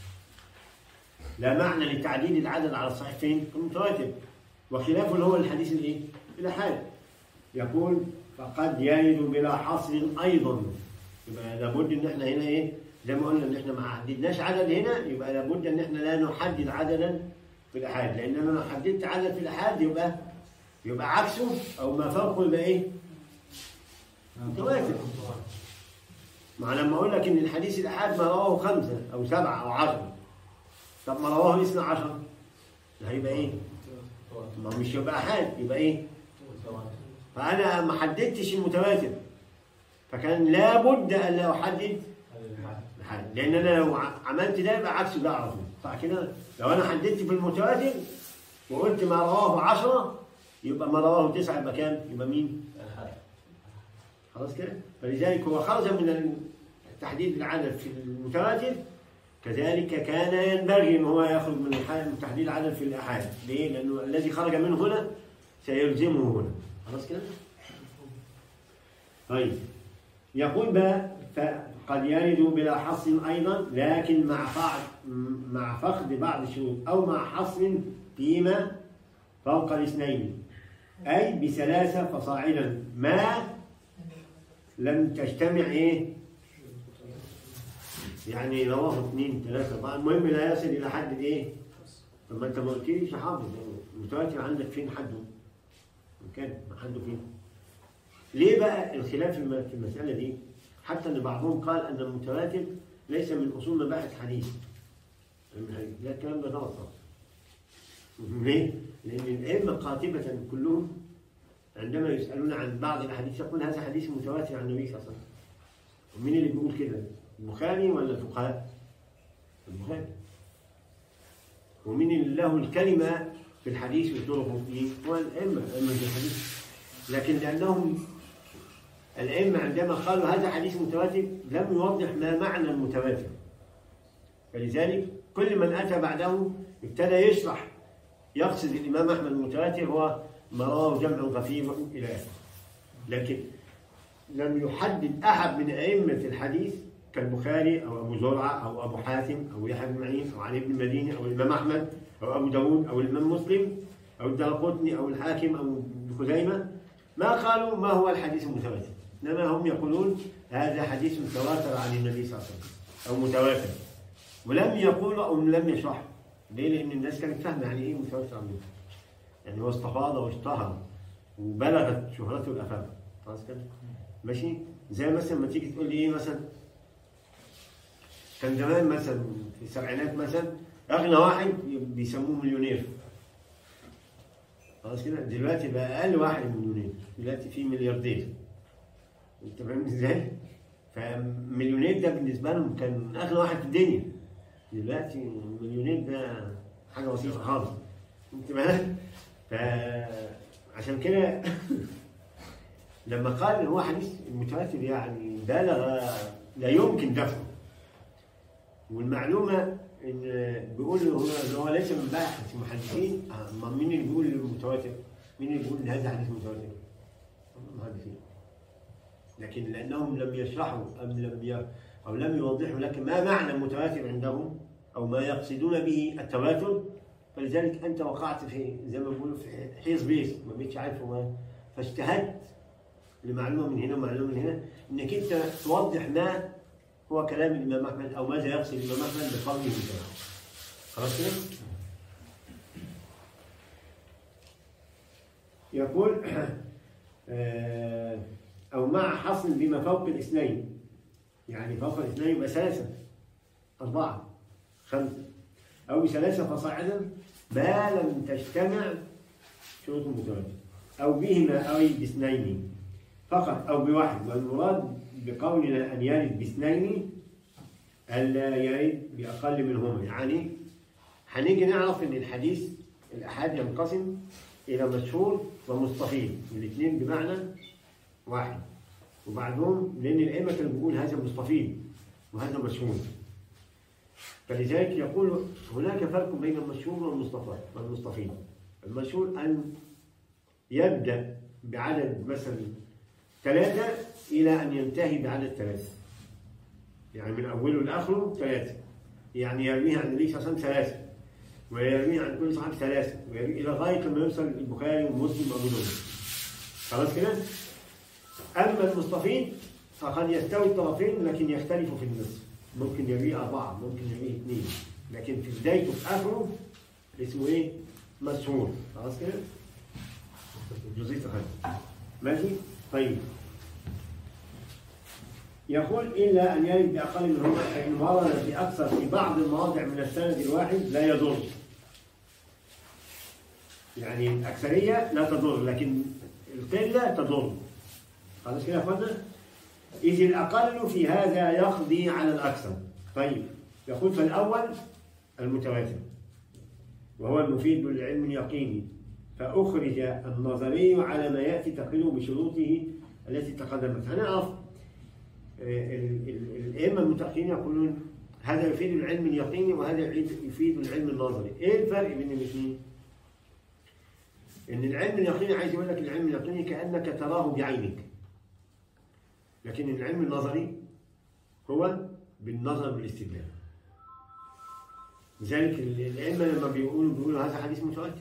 لا معنى لتعديل العدد على الصحيح فين؟ في المتواتر وخلافه اللي هو الحديث الايه؟ الآحاد يقول فقد يرد بلا حصر ايضا يبقى لابد ان احنا هنا ايه؟ زي ما قلنا ان احنا ما حددناش عدد هنا يبقى لابد ان احنا لا نحدد عددا في الآحاد لان انا لو حددت عدد في الآحاد يبقى يبقى عكسه او ما فوقه يبقى ايه؟ متواتر مع لما اقول لك ان الحديث الآحاد ما رواه خمسه او سبعه او عشره طب ما رواه اثنى عشر ده هيبقى ايه؟ ما مش يبقى احاد يبقى ايه؟ فانا ما حددتش المتواتر فكان لابد ان لا احدد الحاد لان انا لو ع- عملت ده يبقى عكسه ده على طول صح كده؟ لو انا حددت في المتواتر وقلت ما رواه عشرة يبقى ما رواه تسعة يبقى كام؟ يبقى مين؟ خلاص كده؟ فلذلك هو خرج من تحديد العدد في المتواتر كذلك كان ينبغي ان هو يخرج من الح- من تحديد العدد في الاحاد، ليه؟ لانه الذي خرج منه هنا سيلزمه هنا، خلاص كده؟ طيب يقول بقى فقد يرد بلا حصر ايضا لكن مع فقد مع فقد بعض الشروط او مع حصر فيما فوق الاثنين اي بثلاثه فصاعدا ما لم تجتمع ايه؟ يعني رواه اثنين ثلاثة أربعة المهم لا يصل إلى حد الإيه؟ طب ما أنت ما قلتليش يا حافظ يعني المتواتر عندك فين حده؟ كان حده فين؟ ليه بقى الخلاف في الم- في المسألة دي؟ حتى إن بعضهم قال أن المتواتر ليس من أصول مباحث حديث. لا الكلام ده غلط طبعا. ليه؟ لأن الأئمة قاطبة كلهم عندما يسألون عن بعض الأحاديث يقول هذا حديث متواتر عن النبي صلى الله عليه وسلم. ومين اللي بيقول كده؟ البخاري ولا الفقهاء؟ البخاري. ومين اللي له الكلمة في الحديث وطرقه فيه؟ هو الأئمة، أئمة الحديث. لكن لأنهم الأئمة عندما قالوا هذا حديث متواتر لم يوضح ما معنى المتواتر. فلذلك كل من أتى بعده ابتدى يشرح يقصد الإمام أحمد المتواتر هو ما رواه جمع غفير إلى آخره. لكن لم يحدد أحد من أئمة الحديث كالبخاري أو أبو زرعة أو أبو حاتم أو يحيى بن معين أو علي بن المديني أو الإمام أحمد أو أبو داود أو الإمام مسلم أو الدارقطني أو الحاكم أو ابن خزيمة ما قالوا ما هو الحديث المتواتر إنما هم يقولون هذا حديث متواتر عن النبي صلى الله عليه وسلم أو متواتر ولم يقولوا أو لم يشرحوا ليه؟ لأن الناس كانت فاهمة يعني إيه متواتر عن النبي يعني هو استفاض واشتهر وبلغت شهرته الآفاق خلاص كده ماشي زي مثلا ما تيجي تقول لي ايه مثلا كان زمان مثلا في السبعينات مثلا اغنى واحد بيسموه مليونير خلاص كده دلوقتي بقى اقل واحد مليونير دلوقتي في ملياردير انت فاهم ازاي؟ فمليونير ده بالنسبه لهم كان اغنى واحد في الدنيا دلوقتي المليونير ده حاجه بسيطه خالص انت فاهم؟ فعشان كده لما قال ان هو حديث متواتر يعني بالغ لا يمكن دفعه والمعلومه ان بيقول هو ان هو ليس من باحث المحدثين أما مين اللي بيقول المتواتر؟ مين اللي بيقول ان هذا حديث متواتر؟ هم المحدثين لكن لانهم لم يشرحوا ام لم ي... او لم يوضحوا لك ما معنى المتواتر عندهم او ما يقصدون به التواتر فلذلك انت وقعت في زي ما بيقولوا في حيز بيس ما بقتش عارف هو فاجتهدت لمعلومه من هنا ومعلومه من هنا انك انت توضح ما هو كلام الامام احمد او ماذا يقصد الامام احمد بقوله تعالى خلاص كده؟ يقول آه، او مع حصل بما فوق الاثنين يعني فوق الاثنين يبقى ثلاثه اربعه خمسه او ثلاثه فصاعدا ما لم تجتمع شروط المتواتر او بهما اي باثنين فقط أو بواحد والمراد بقولنا أن يرد باثنين ألا يرد بأقل منهما يعني هنيجي نعرف إن الحديث الأحاد ينقسم إلى مشهور ومستفيض الاثنين بمعنى واحد وبعدهم لأن الأئمة كانوا بيقول هذا مستفيض وهذا مشهور فلذلك يقول هناك فرق بين المشهور والمستفيض والمستفيض المشهور أن يبدأ بعدد مثلا ثلاثة إلى أن ينتهي بعدد ثلاثة يعني من اوله لاخره ثلاثه يعني يرويه عن النبي صلى الله عليه وسلم ثلاثه ويرويه عن كل صحابي ثلاثه ويرويه الى غايه لما يوصل البخاري ومسلم وابو داود خلاص كده اما المستفيض فقد يستوي الطرفين لكن يختلف في النصف ممكن يرويه اربعه ممكن يرويه اثنين لكن في بدايته في اخره اسمه ايه؟ مسهول خلاص كده؟ جزئية خير ماشي؟ طيب يقول إلا أن يرد بأقل منهما فإن ورد في أكثر في بعض المواضع من السند الواحد لا يضر يعني الأكثرية لا تضر لكن القلة تضر خلاص كده يا أخوانا؟ إذ الأقل في هذا يقضي على الأكثر طيب يقول فالأول المتواتر وهو المفيد للعلم اليقيني فأخرج النظري على ما يأتي تقريره بشروطه التي تقدمت هنقف آه، ال- ال- الأئمة المتأخرين يقولون هذا يفيد العلم اليقيني وهذا يفيد يفيد العلم النظري إيه الفرق بين الاثنين؟ إن العلم اليقيني عايز يقول لك العلم اليقيني كأنك تراه بعينك لكن العلم النظري هو بالنظر والاستدلال لذلك ال- الأئمة لما بيقولوا بيقولوا هذا حديث متواتر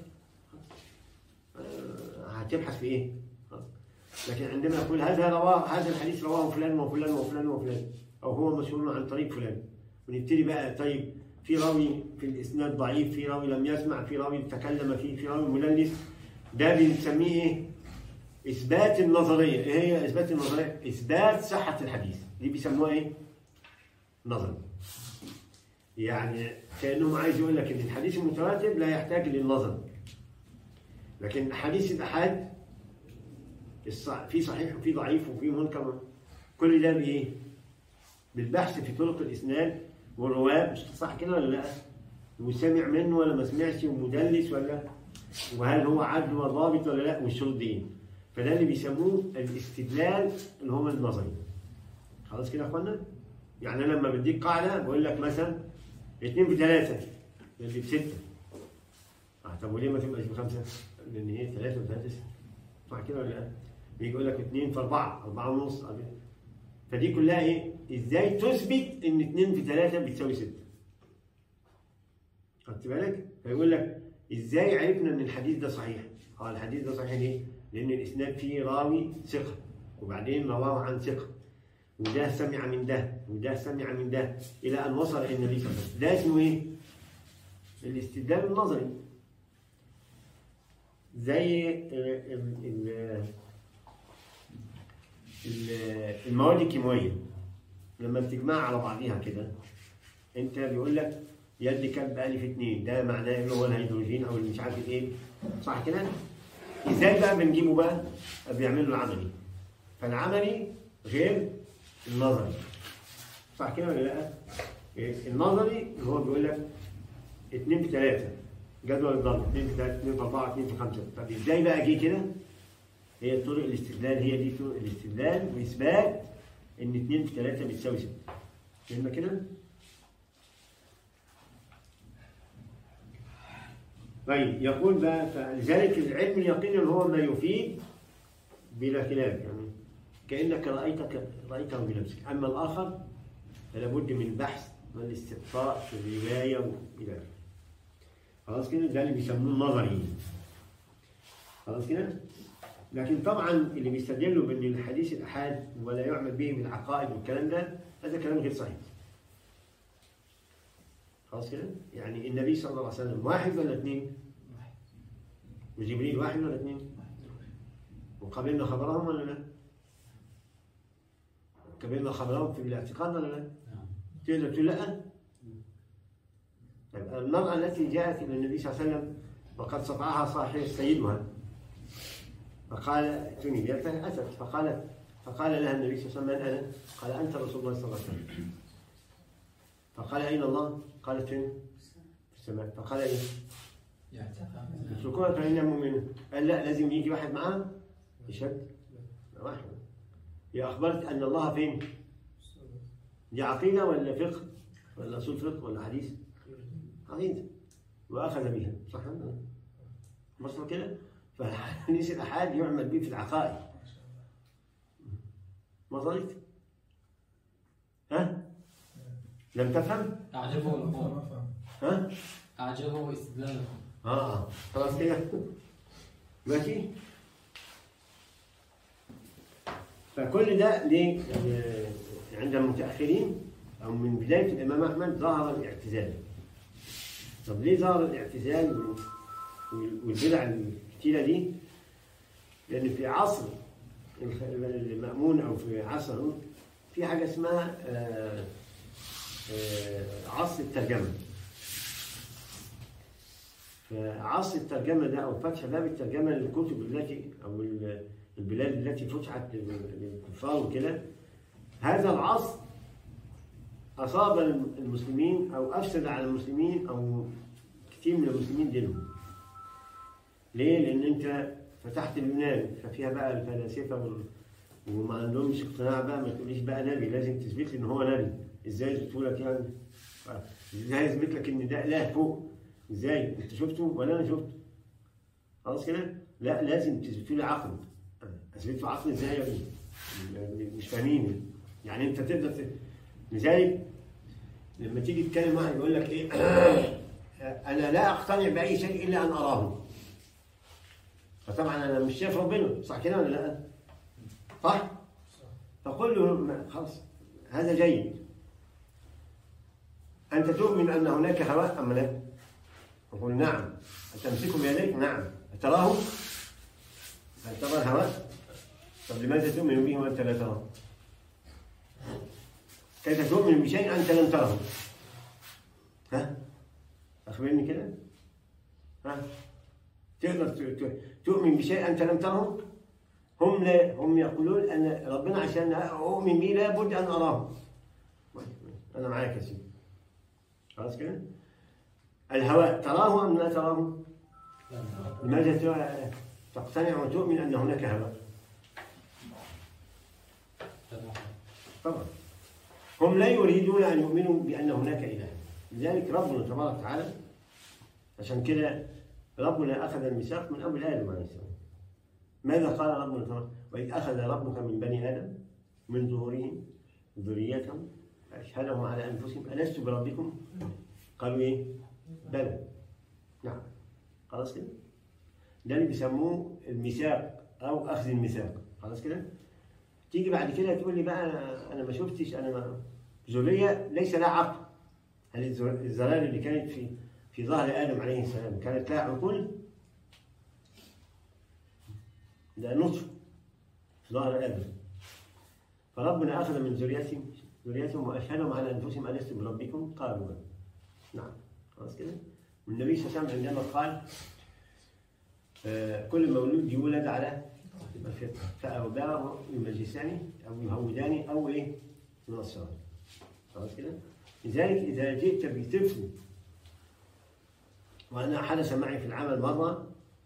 آه، هتبحث في إيه؟ خلاص. لكن عندما يقول هذا رواه هذا الحديث رواه فلان وفلان وفلان وفلان أو هو مشهور عن طريق فلان ونبتدي بقى طيب في راوي في الإسناد ضعيف في راوي لم يسمع في راوي تكلم فيه في راوي مدلس ده بنسميه إيه؟ إثبات النظرية إيه هي إثبات النظرية؟ إثبات صحة الحديث دي بيسموها إيه؟ نظري يعني كأنهم عايز يقول لك إن الحديث المتواتر لا يحتاج للنظر لكن حديث الأحاد الص- في صحيح وفي ضعيف وفي منكر كل ده بإيه؟ بالبحث في طرق الإسناد والرواة مش صح كده ولا لا؟ وسمع منه ولا ما سمعش ومدلس ولا وهل هو عدل وضابط ولا لا والشروط دي فده اللي بيسموه الاستدلال اللي هو النظري خلاص كده يا اخوانا؟ يعني انا لما بديك قاعده بقول لك مثلا اثنين في ثلاثه اللي بسته آه طب وليه ما تبقاش بخمسه؟ لان هي ثلاثه وثلاثه سته صح كده ولا لا؟ بيجي يقول لك اثنين في اربعه اربعه ونص أربعة. فدي كلها ايه؟ ازاي تثبت ان اثنين في ثلاثه بتساوي سته؟ خدت بالك؟ فيقول لك ازاي عرفنا ان الحديث ده صحيح؟ اه الحديث ده صحيح ليه؟ لان الاسناد فيه راوي ثقه وبعدين رواه عن ثقه وده سمع من ده وده سمع من ده الى ان وصل الى النبي صلى الله عليه وسلم ده اسمه ايه؟ الاستدلال النظري زي ال- ال- ال- ال- المواد الكيماويه لما بتجمعها على بعضيها كده انت بيقول لك يد كلب الف اتنين ده معناه اللي هو الهيدروجين او اللي مش عارف ايه صح كده؟ ازاي بقى بنجيبه بقى؟ بيعملوا العملي فالعملي غير النظري صح كده ولا لا؟ إيه، النظري اللي هو بيقول لك 2 في 3 جدول الضرب 2 في 3 2 في 4 2 في 5 طب ازاي بقى جه كده؟ هي طرق الاستدلال هي دي طرق الاستدلال واثبات ان 2 في 3 بتساوي 6 فهمنا كده؟ طيب يقول بقى فلذلك العلم اليقيني اللي هو ما يفيد بلا خلاف يعني كانك رايتك رايته بنفسك اما الاخر فلا بد من البحث والاستقصاء في الروايه والى اخره خلاص كده ده اللي بيسموه النظري خلاص كده لكن طبعا اللي بيستدلوا بان الحديث الاحاد ولا يعمل به بالعقائد والكلام ده هذا كلام غير صحيح خلاص كده يعني النبي صلى الله عليه وسلم واحد ولا اثنين وجبريل واحد ولا اثنين وقبلنا خبرهم ولا لا قبلنا خبرهم في الاعتقاد ولا لا نعم. تقدر تقول لا طيب المرأة التي جاءت إلى النبي صلى الله عليه وسلم وقد صفعها صاحب سيدها فقال ائتني بها أتت فقالت فقال لها النبي صلى الله عليه وسلم من أنا؟ قال أنت رسول الله صلى الله عليه وسلم فقال أين الله؟ قالت فين؟ في السماء فقال إيه؟ يعتقد يتركوها فإنها مؤمنة قال لا لازم يجي واحد معاها يشهد واحد هي أخبرت أن الله فين؟ دي عقيدة ولا فقه؟ ولا أصول فقه ولا حديث؟ عقيدة وأخذ بها صح ولا لا؟ مصر كده؟ فالحديث الأحاد يعمل به في العقائد وصلت؟ ها؟ لم تفهم؟ أعجبه ما القول فهم ها؟ أعجبه استدلالكم اه اه خلاص كده ماشي فكل ده ليه يعني عند المتاخرين او من بدايه الامام احمد ظهر الاعتزال طب ليه ظهر الاعتزال وال- وال- والبدع الكتيره دي؟ لان في عصر الخ- المامون او في عصر في حاجه اسمها آه، آه، عصر الترجمه فعصر الترجمة ده أو فتح باب الترجمة للكتب التي أو ال- البلاد التي فتحت لل- للكفار وكده هذا العصر أصاب المسلمين أو أفسد على المسلمين أو كثير من المسلمين دينهم ليه؟ لأن أنت فتحت اليونان ففيها بقى الفلاسفة وال- وما عندهمش اقتناع بقى ما تقوليش بقى نبي لازم تثبت لي إن هو نبي إزاي يثبتوا لك يعني؟ إزاي يثبت لك إن ده إله فوق؟ ازاي انت شفته ولا انا شفته خلاص كده لا لازم تثبتوا لي عقل اثبت له عقل ازاي يا ابني مش فاهمين يعني انت تقدر ت... لذلك لما تيجي تتكلم واحد يقول لك ايه انا لا اقتنع باي شيء الا ان اراه فطبعا انا مش شايف ربنا صح كده ولا لا صح فقل له ما- خلاص هذا جيد انت تؤمن ان هناك هواء ام لا يقول نعم أتمسكه بيديك؟ نعم أتراه؟ هل ترى الهواء؟ طب لماذا تؤمن به وأنت لا تراه؟ كيف تؤمن بشيء أنت لم تره؟ ها؟ أخبرني كده؟ ها؟ تقدر ت- ت- تؤمن بشيء أنت لم تره؟ هم لا هم يقولون أن ربنا عشان أؤمن به لابد أن أراه. أنا معاك يا سيدي. خلاص كده؟ الهواء تراه أم لا تراه؟ لماذا ت- تقتنع وتؤمن أن هناك هواء؟ طبعا هم لا يريدون أن يؤمنوا بأن هناك إله لذلك ربنا تبارك وتعالى عشان كده ربنا أخذ الميثاق من أول آدم عليه السلام ماذا قال ربنا تبارك وإذ أخذ ربك من بني آدم من ظهورهم ذريتهم فأشهدهم على أنفسهم ألست بربكم؟ قالوا إيه؟ بلى نعم خلاص كده ده اللي بيسموه الميثاق او اخذ الميثاق خلاص كده تيجي بعد كده تقول لي بقى انا أنا ما شفتش انا ما ذريه ليس لها عقل هل الذر- الذراري اللي كانت في في ظهر ادم عليه السلام كانت لها عقول ده نطف في ظهر ادم فربنا اخذ من ذريتهم ذريتهم واشهدهم على انفسهم الست بربكم قالوا بلى نعم خلاص كده والنبي صلى الله عليه وسلم عندما قال آه، كل مولود يولد على الفطرة فأباه يمجساني أو يهوداني أو إيه ينصراني خلاص كده لذلك إذا جئت بطفل وأنا حدث معي في العمل مرة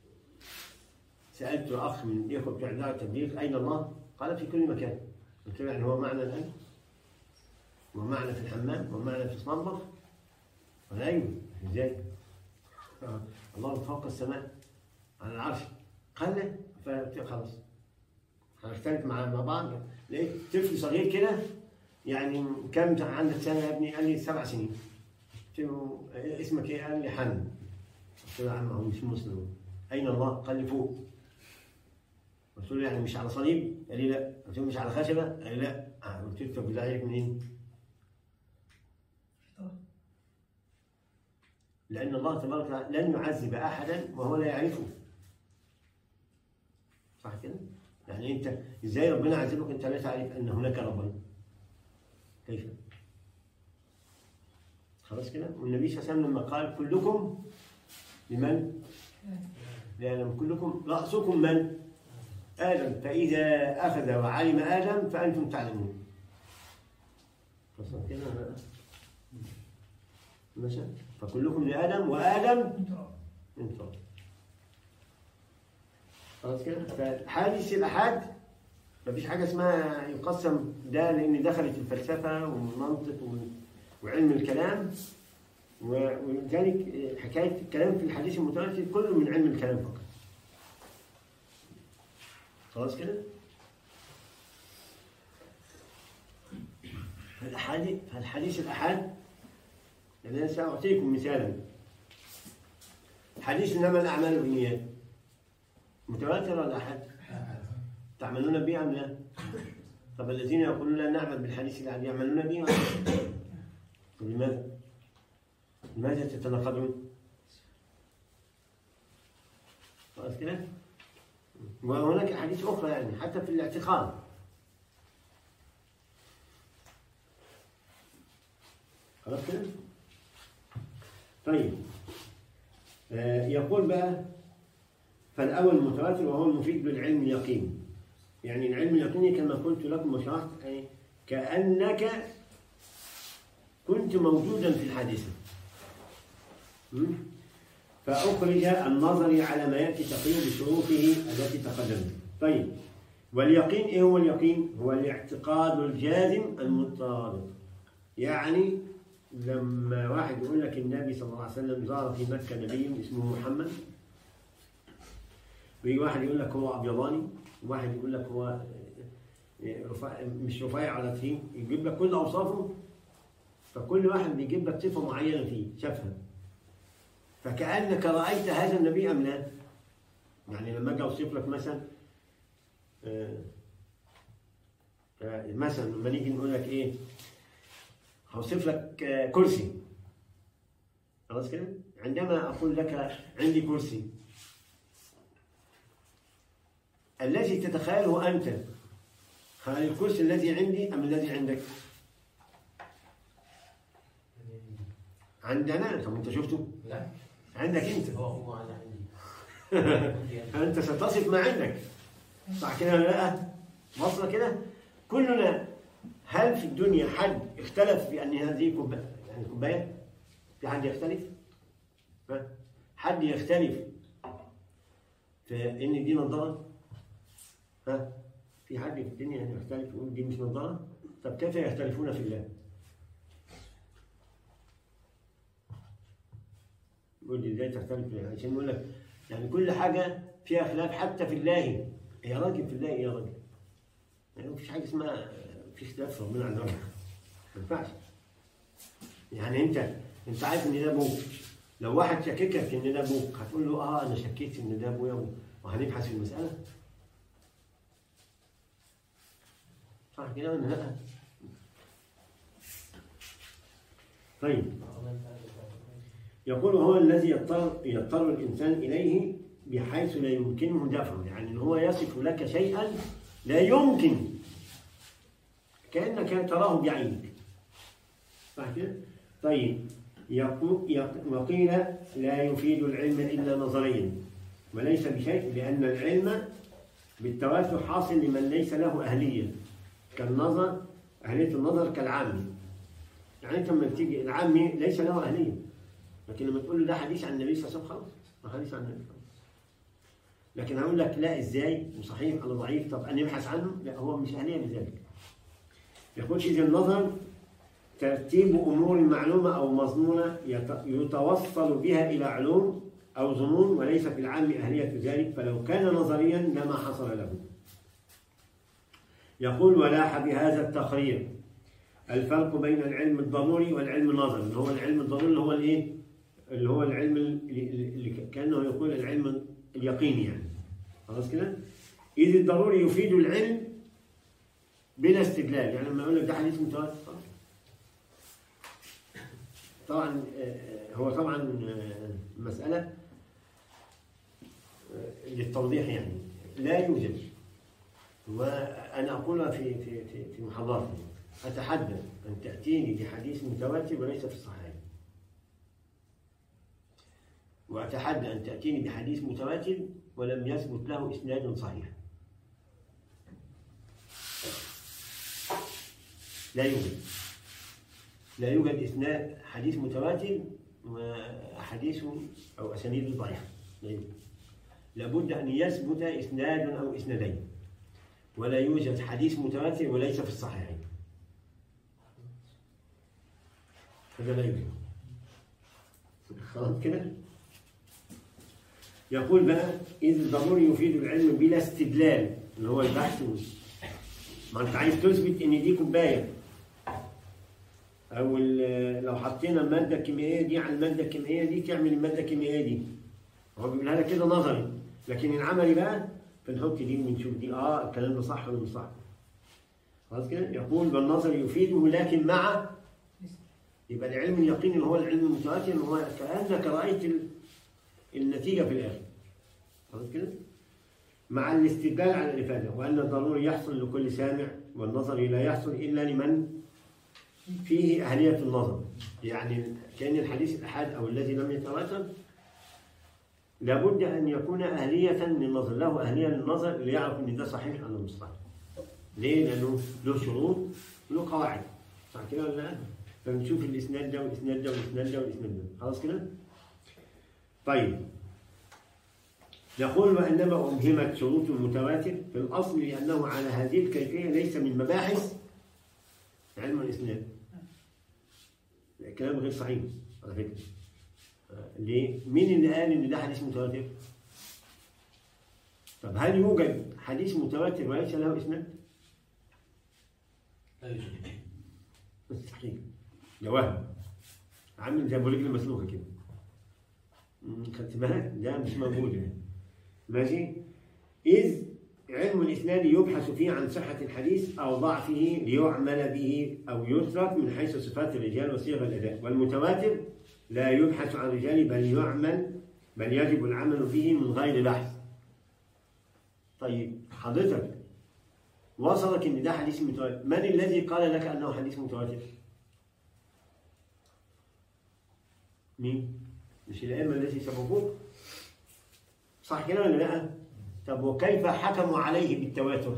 سألت أخ من الإخوة بتوع دار التبليغ أين الله؟ قال في كل مكان قلت له يعني هو معنا الآن ومعنا في الحمام ومعنا في المطبخ قال أيوه ازاي؟ آه، الله فوق السماء على العرش قال لا فقلت خلاص هنختلف مع مع بعض لقيت طفل صغير كده يعني كم عندك سنه يا ابني؟ قال لي سبع سنين قلت له إيه اسمك ايه؟ قال لي حن قلت له يا عم هو مش مسلم اين الله؟ قال لي فوق قلت له يعني مش على صليب؟ قال لي لا قلت له مش على خشبه؟ قال لي لا آه، قلت له طب بالله عليك منين؟ لأن الله تبارك وتعالى لن يعذب أحدا وهو لا يعرفه. صح كده؟ يعني أنت إزاي ربنا يعذبك أنت لا تعرف أن هناك ربا؟ كيف؟ خلاص كده؟ والنبي صلى الله عليه وسلم لما قال كلكم لمن؟ لأن كلكم رأسكم من؟ آدم فإذا أخذ وعلم آدم فأنتم تعلمون. خلاص كده؟ ماشي؟ فكلكم لآدم وآدم من تراب من تراب. خلاص كده؟ فحادث الأحاد مفيش حاجة اسمها يقسم ده لأن دخلت الفلسفة والمنطق وال- وعلم الكلام و- ولذلك حكاية الكلام في الحديث المتواتر كله من علم الكلام فقط. خلاص كده؟ فالأحاديث فالحديث الأحاد يعني أنا سأعطيكم مثالا حديث إنما الأعمال بالنيات متواتر ولا أحد؟ تعملون به أم لا؟ طب الذين يقولون لا نعمل بالحديث الأحد يعملون به ولا لا؟ طب لماذا؟ لماذا تتناقضون؟ خلاص كده؟ وهناك أحاديث أخرى يعني حتى في الاعتقاد خلاص كده؟ طيب آه يقول بقى فالأول متواتر وهو المفيد بالعلم اليقين يعني العلم اليقيني كما قلت لكم وشرحت أي كأنك كنت موجودا في الحادثة م? فأخرج النظر على ما يأتي تقييم بشروطه التي تقدمت طيب واليقين إيه هو اليقين؟ هو الاعتقاد الجازم المضطرد يعني لما واحد يقول لك النبي صلى الله عليه وسلم زار في مكة نبي اسمه محمد ويجي واحد يقول لك هو أبيضاني وواحد يقول لك هو رفيع مش رفيع ولا تخين يجيب لك كل أوصافه فكل واحد بيجيب لك صفة معينة فيه شافها فكأنك رأيت هذا النبي أم لا؟ يعني لما أجي أوصف لك مثلا آه، آه، مثلا لما نيجي نقول لك إيه هوصف لك آه، كرسي خلاص كده؟ عندما أقول لك عندي كرسي الذي تتخيله أنت هل الكرسي الذي عندي أم الذي عندك؟ عندنا طب أنت شفته؟ لا عندك أنت هو هو انا عندي فأنت ستصف ما عندك صح كده ولا لا؟ وصل كده؟ كلنا هل في الدنيا حد اختلف في أن هذه كوباية يعني كوباية؟ في حد يختلف؟ ها؟ حد يختلف في إن دي نظارة؟ ها؟ في حد في الدنيا يختلف يقول دي مش نظارة؟ طب كيف يختلفون في الله؟ يقول لي ازاي تختلف في الله؟ عشان يقول لك يعني كل حاجة فيها خلاف حتى في الله يا راجل في الله إيه يا راجل يعني مفيش حاجة اسمها في اختلاف في ربنا عن ربنا ما ينفعش يعني انت انت عارف ان ده ابوك لو واحد شككك ان ده ابوك هتقول له اه انا شكيت ان ده ابويا وهنبحث في المسألة صح كده ولا لا؟ طيب يقول هو الذي يضطر يضطر الإنسان إليه بحيث لا يمكنه دفعه يعني إن هو يصف لك شيئا لا يمكن كأنك تراه بعينك صح كده؟ طيب يقو- يق- وقيل لا يفيد العلم إلا نظريا وليس بشيء لأن العلم بالتواتر حاصل لمن ليس له أهلية كالنظر أهلية النظر كالعامي يعني أنت لما تيجي العامي ليس له أهلية لكن لما تقول له ده حديث عن النبي صلى الله عليه وسلم خلاص ده حديث عن النبي خلاص لكن هقول لك لا ازاي وصحيح ولا ضعيف طب ان يبحث عنه لا هو مش اهليه لذلك يقول اذا النظر ترتيب امور معلومه او مظنونه يت- يتوصل بها الى علوم او ظنون وليس في العام اهليه ذلك فلو كان نظريا لما حصل له يقول ولاح بهذا التقرير الفرق بين العلم الضروري والعلم النظري اللي هو العلم الضروري اللي هو الايه اللي هو العلم اللي, اللي كانه يقول العلم اليقيني يعني خلاص كده اذ الضروري يفيد العلم بلا استدلال يعني لما يقول لك ده حديث متواتر خلاص. طبعا آه، هو طبعا آه، مسألة آه، للتوضيح يعني لا يوجد وأنا أقولها في في في في محاضراتي أتحدى أن تأتيني بحديث متواتر وليس في الصحيح وأتحدى أن تأتيني بحديث متواتر ولم يثبت له إسناد صحيح لا يوجد لا يوجد إسناد حديث متواتر وأحاديث أو أسانيد ضعيفة لا يوجد لابد أن يثبت إسناد أو إسنادين ولا يوجد حديث متواتر وليس في الصحيحين هذا لا يوجد خلاص كده يقول بقى إذ الضروري يفيد العلم بلا استدلال اللي هو البحث وال- ما أنت عايز تثبت إن دي كوباية او ال- لو حطينا الماده الكيميائيه دي على الماده الكيميائيه دي تعمل الماده الكيميائيه دي هو بيقولها لك كده نظري لكن العملي بقى بنحط دي ونشوف دي اه الكلام ده صح ولا مش صح خلاص كده يقول بالنظر يفيده لكن مع يبقى العلم اليقيني اللي هو العلم المتواتر اللي هو كانك رايت ال- النتيجه في الاخر خلاص كده مع الاستدلال على الافاده وان الضروري يحصل لكل سامع والنظري لا يحصل الا لمن فيه اهليه النظر يعني كان الحديث الاحاد او الذي لم يتواتر لابد ان يكون اهليه للنظر له اهليه للنظر ليعرف ان ده صحيح ولا مش صحيح ليه؟ لانه له شروط له قواعد صح كده ولا لا؟ فبنشوف الاسناد ده والاسناد ده والاسناد ده والاسناد ده خلاص كده؟ طيب يقول وانما اوهمت شروط المتواتر في الاصل لانه على هذه الكيفيه ليس من مباحث علم الاسناد كلام غير صحيح على فكره آه، ليه؟ مين اللي قال ان ده حديث متواتر؟ طب هل يوجد حديث متواتر وليس له اسناد؟ لا يوجد مستحيل ده وهم عامل زي ابو رجل مسلوخه كده مم، خدت بالك؟ ده مش موجود يعني ماشي؟ إذ علم الإسناد يبحث فيه عن صحة الحديث أو ضعفه ليعمل به أو يترك من حيث صفات الرجال وصيغ الأداء والمتواتر لا يبحث عن رجال بل يعمل بل يجب العمل به من غير بحث طيب حضرتك وصلك ان ده حديث متواتر من الذي قال لك انه حديث متواتر مين مش الائمه الذي سبقوك صح كده ولا لا طب وكيف حكموا عليه بالتواتر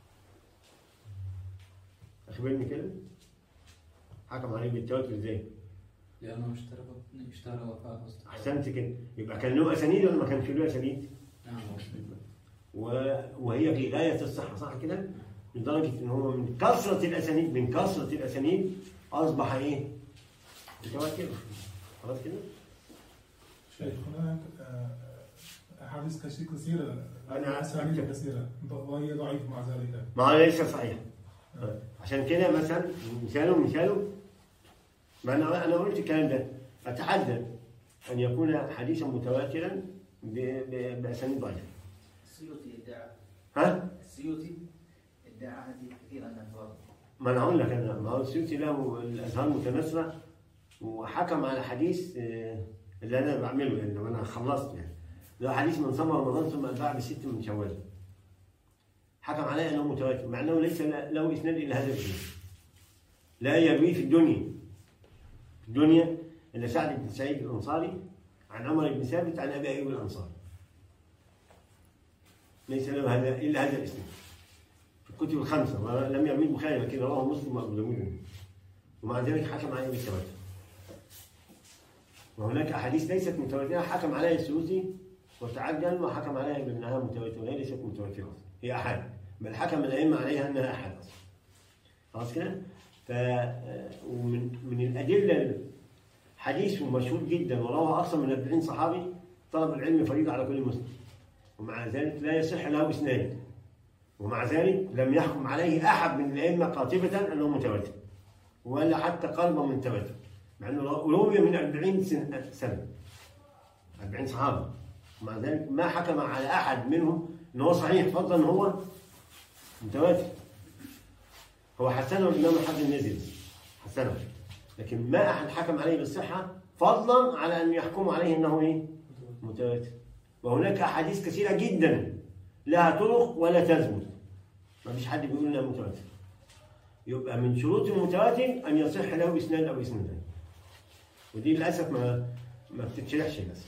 اخبرني كده حكموا عليه بالتواتر ازاي لأنه اشترى اشترى وفاء أصلا احسنت كده يبقى كان له اسانيد ولا ما كانش له اسانيد نعم و- وهي في غايه الصحه صح كده لدرجه ان هو من كثره الاسانيد من كثره الاسانيد اصبح ايه متواتر خلاص كده شيخ هناك آه، أحاديث كثير- كثيرة أنا أسانيد أكتب. كثيرة وهي ضعيفة مع ذلك ما هو ليس صحيح عشان كده مثلا مثاله مثاله ما انا انا قلت الكلام ده اتحدى ان يكون حديثا متواترا ب- ب- باسانيد ضعيفه السيوطي ادعى ها السيوطي ادعى هذه كثيرا انها فرض ما انا اقول لك انا ما هو السيوطي له الازهار متناثره وحكم على حديث آه، اللي انا بعمله يعني لما انا خلصت يعني له حديث من صام رمضان ثم اتباع بست من شوال حكم عليه انه متواتر مع انه ليس له اسناد الا هذا الاسناد لا يروي في الدنيا في الدنيا الا سعد بن سعيد الانصاري عن عمر بن ثابت عن ابي ايوب الانصاري ليس له هذا الا هذا الاسناد في الكتب الخمسه ولم يروي البخاري لكن رواه مسلم وابو داوود ومع ذلك حكم عليه بالتواتر وهناك احاديث ليست متواتره حكم عليها السيوطي وتعجل وحكم عليها بانها متواتره وهي ليست متواتره اصلا هي احاد بل حكم الائمه عليها انها احاد اصلا خلاص كده؟ ف ومن من الادله حديث مشهور جدا ورواه اكثر من 40 صحابي طلب العلم فريضه على كل مسلم ومع ذلك لا يصح له اسناد ومع ذلك لم يحكم عليه احد من الائمه قاطبه انه متواتر ولا حتى قرب من تواتر مع انه روي من 40 سنه سنه 40 صحابه ومع ذلك ما حكم على احد منهم ان هو صحيح فضلا ان هو متواتر هو حسنه الامام الحافظ النزل حسنه لكن ما احد حكم عليه بالصحه فضلا على ان يحكموا عليه انه ايه؟ متواتر وهناك احاديث كثيره جدا لها طرق ولا تثبت ما فيش حد بيقول انها متواتر يبقى من شروط المتواتر ان يصح له اسناد او اسنادين ودي للاسف ما ما بتتشرحش للاسف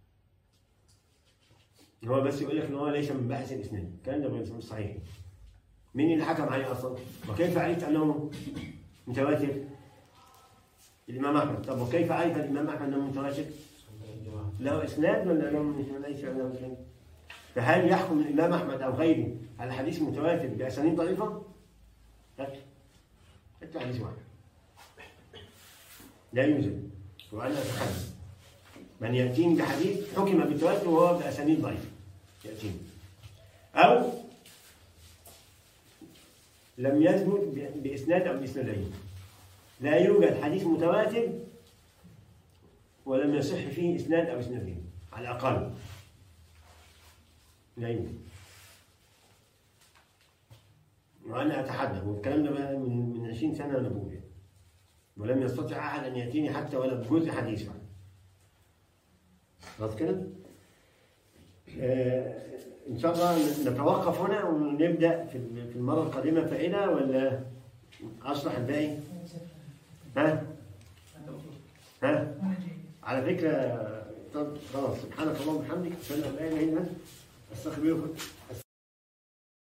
هو بس يقول لك ان هو ليس من باحث الاسناد الكلام ده مش صحيح مين اللي حكم عليه اصلا وكيف عرفت انه متواتر الامام احمد طب وكيف عرف الامام احمد انه متواتر له اسناد ولا له مش ليس له اسناد فهل يحكم الامام احمد او غيره على حديث متواتر باسانيد ضعيفه؟ هات هات حديث واحد لا يوجد وانا اتحدث من ياتيني بحديث حكم بالتواتر وهو باسانيد ضعيفه ياتيني او لم يثبت ب- باسناد او باسنادين لا يوجد حديث متواتر ولم يصح فيه إسناد أو إسنادين على الأقل لا يوجد وأنا أتحدى والكلام ده بقى من من 20 سنة وأنا بقول يعني. ولم يستطع أحد أن يأتيني حتى ولا بجزء حديث عنه خلاص كده؟ آه إن شاء الله نتوقف هنا ونبدأ في في المرة القادمة فائدة ولا أشرح الباقي؟ ها؟ ها؟ وانا جاي على فكرة طب خلاص سبحانك اللهم وبحمدك أشهد أن لا إله إلا أنت أستغفرك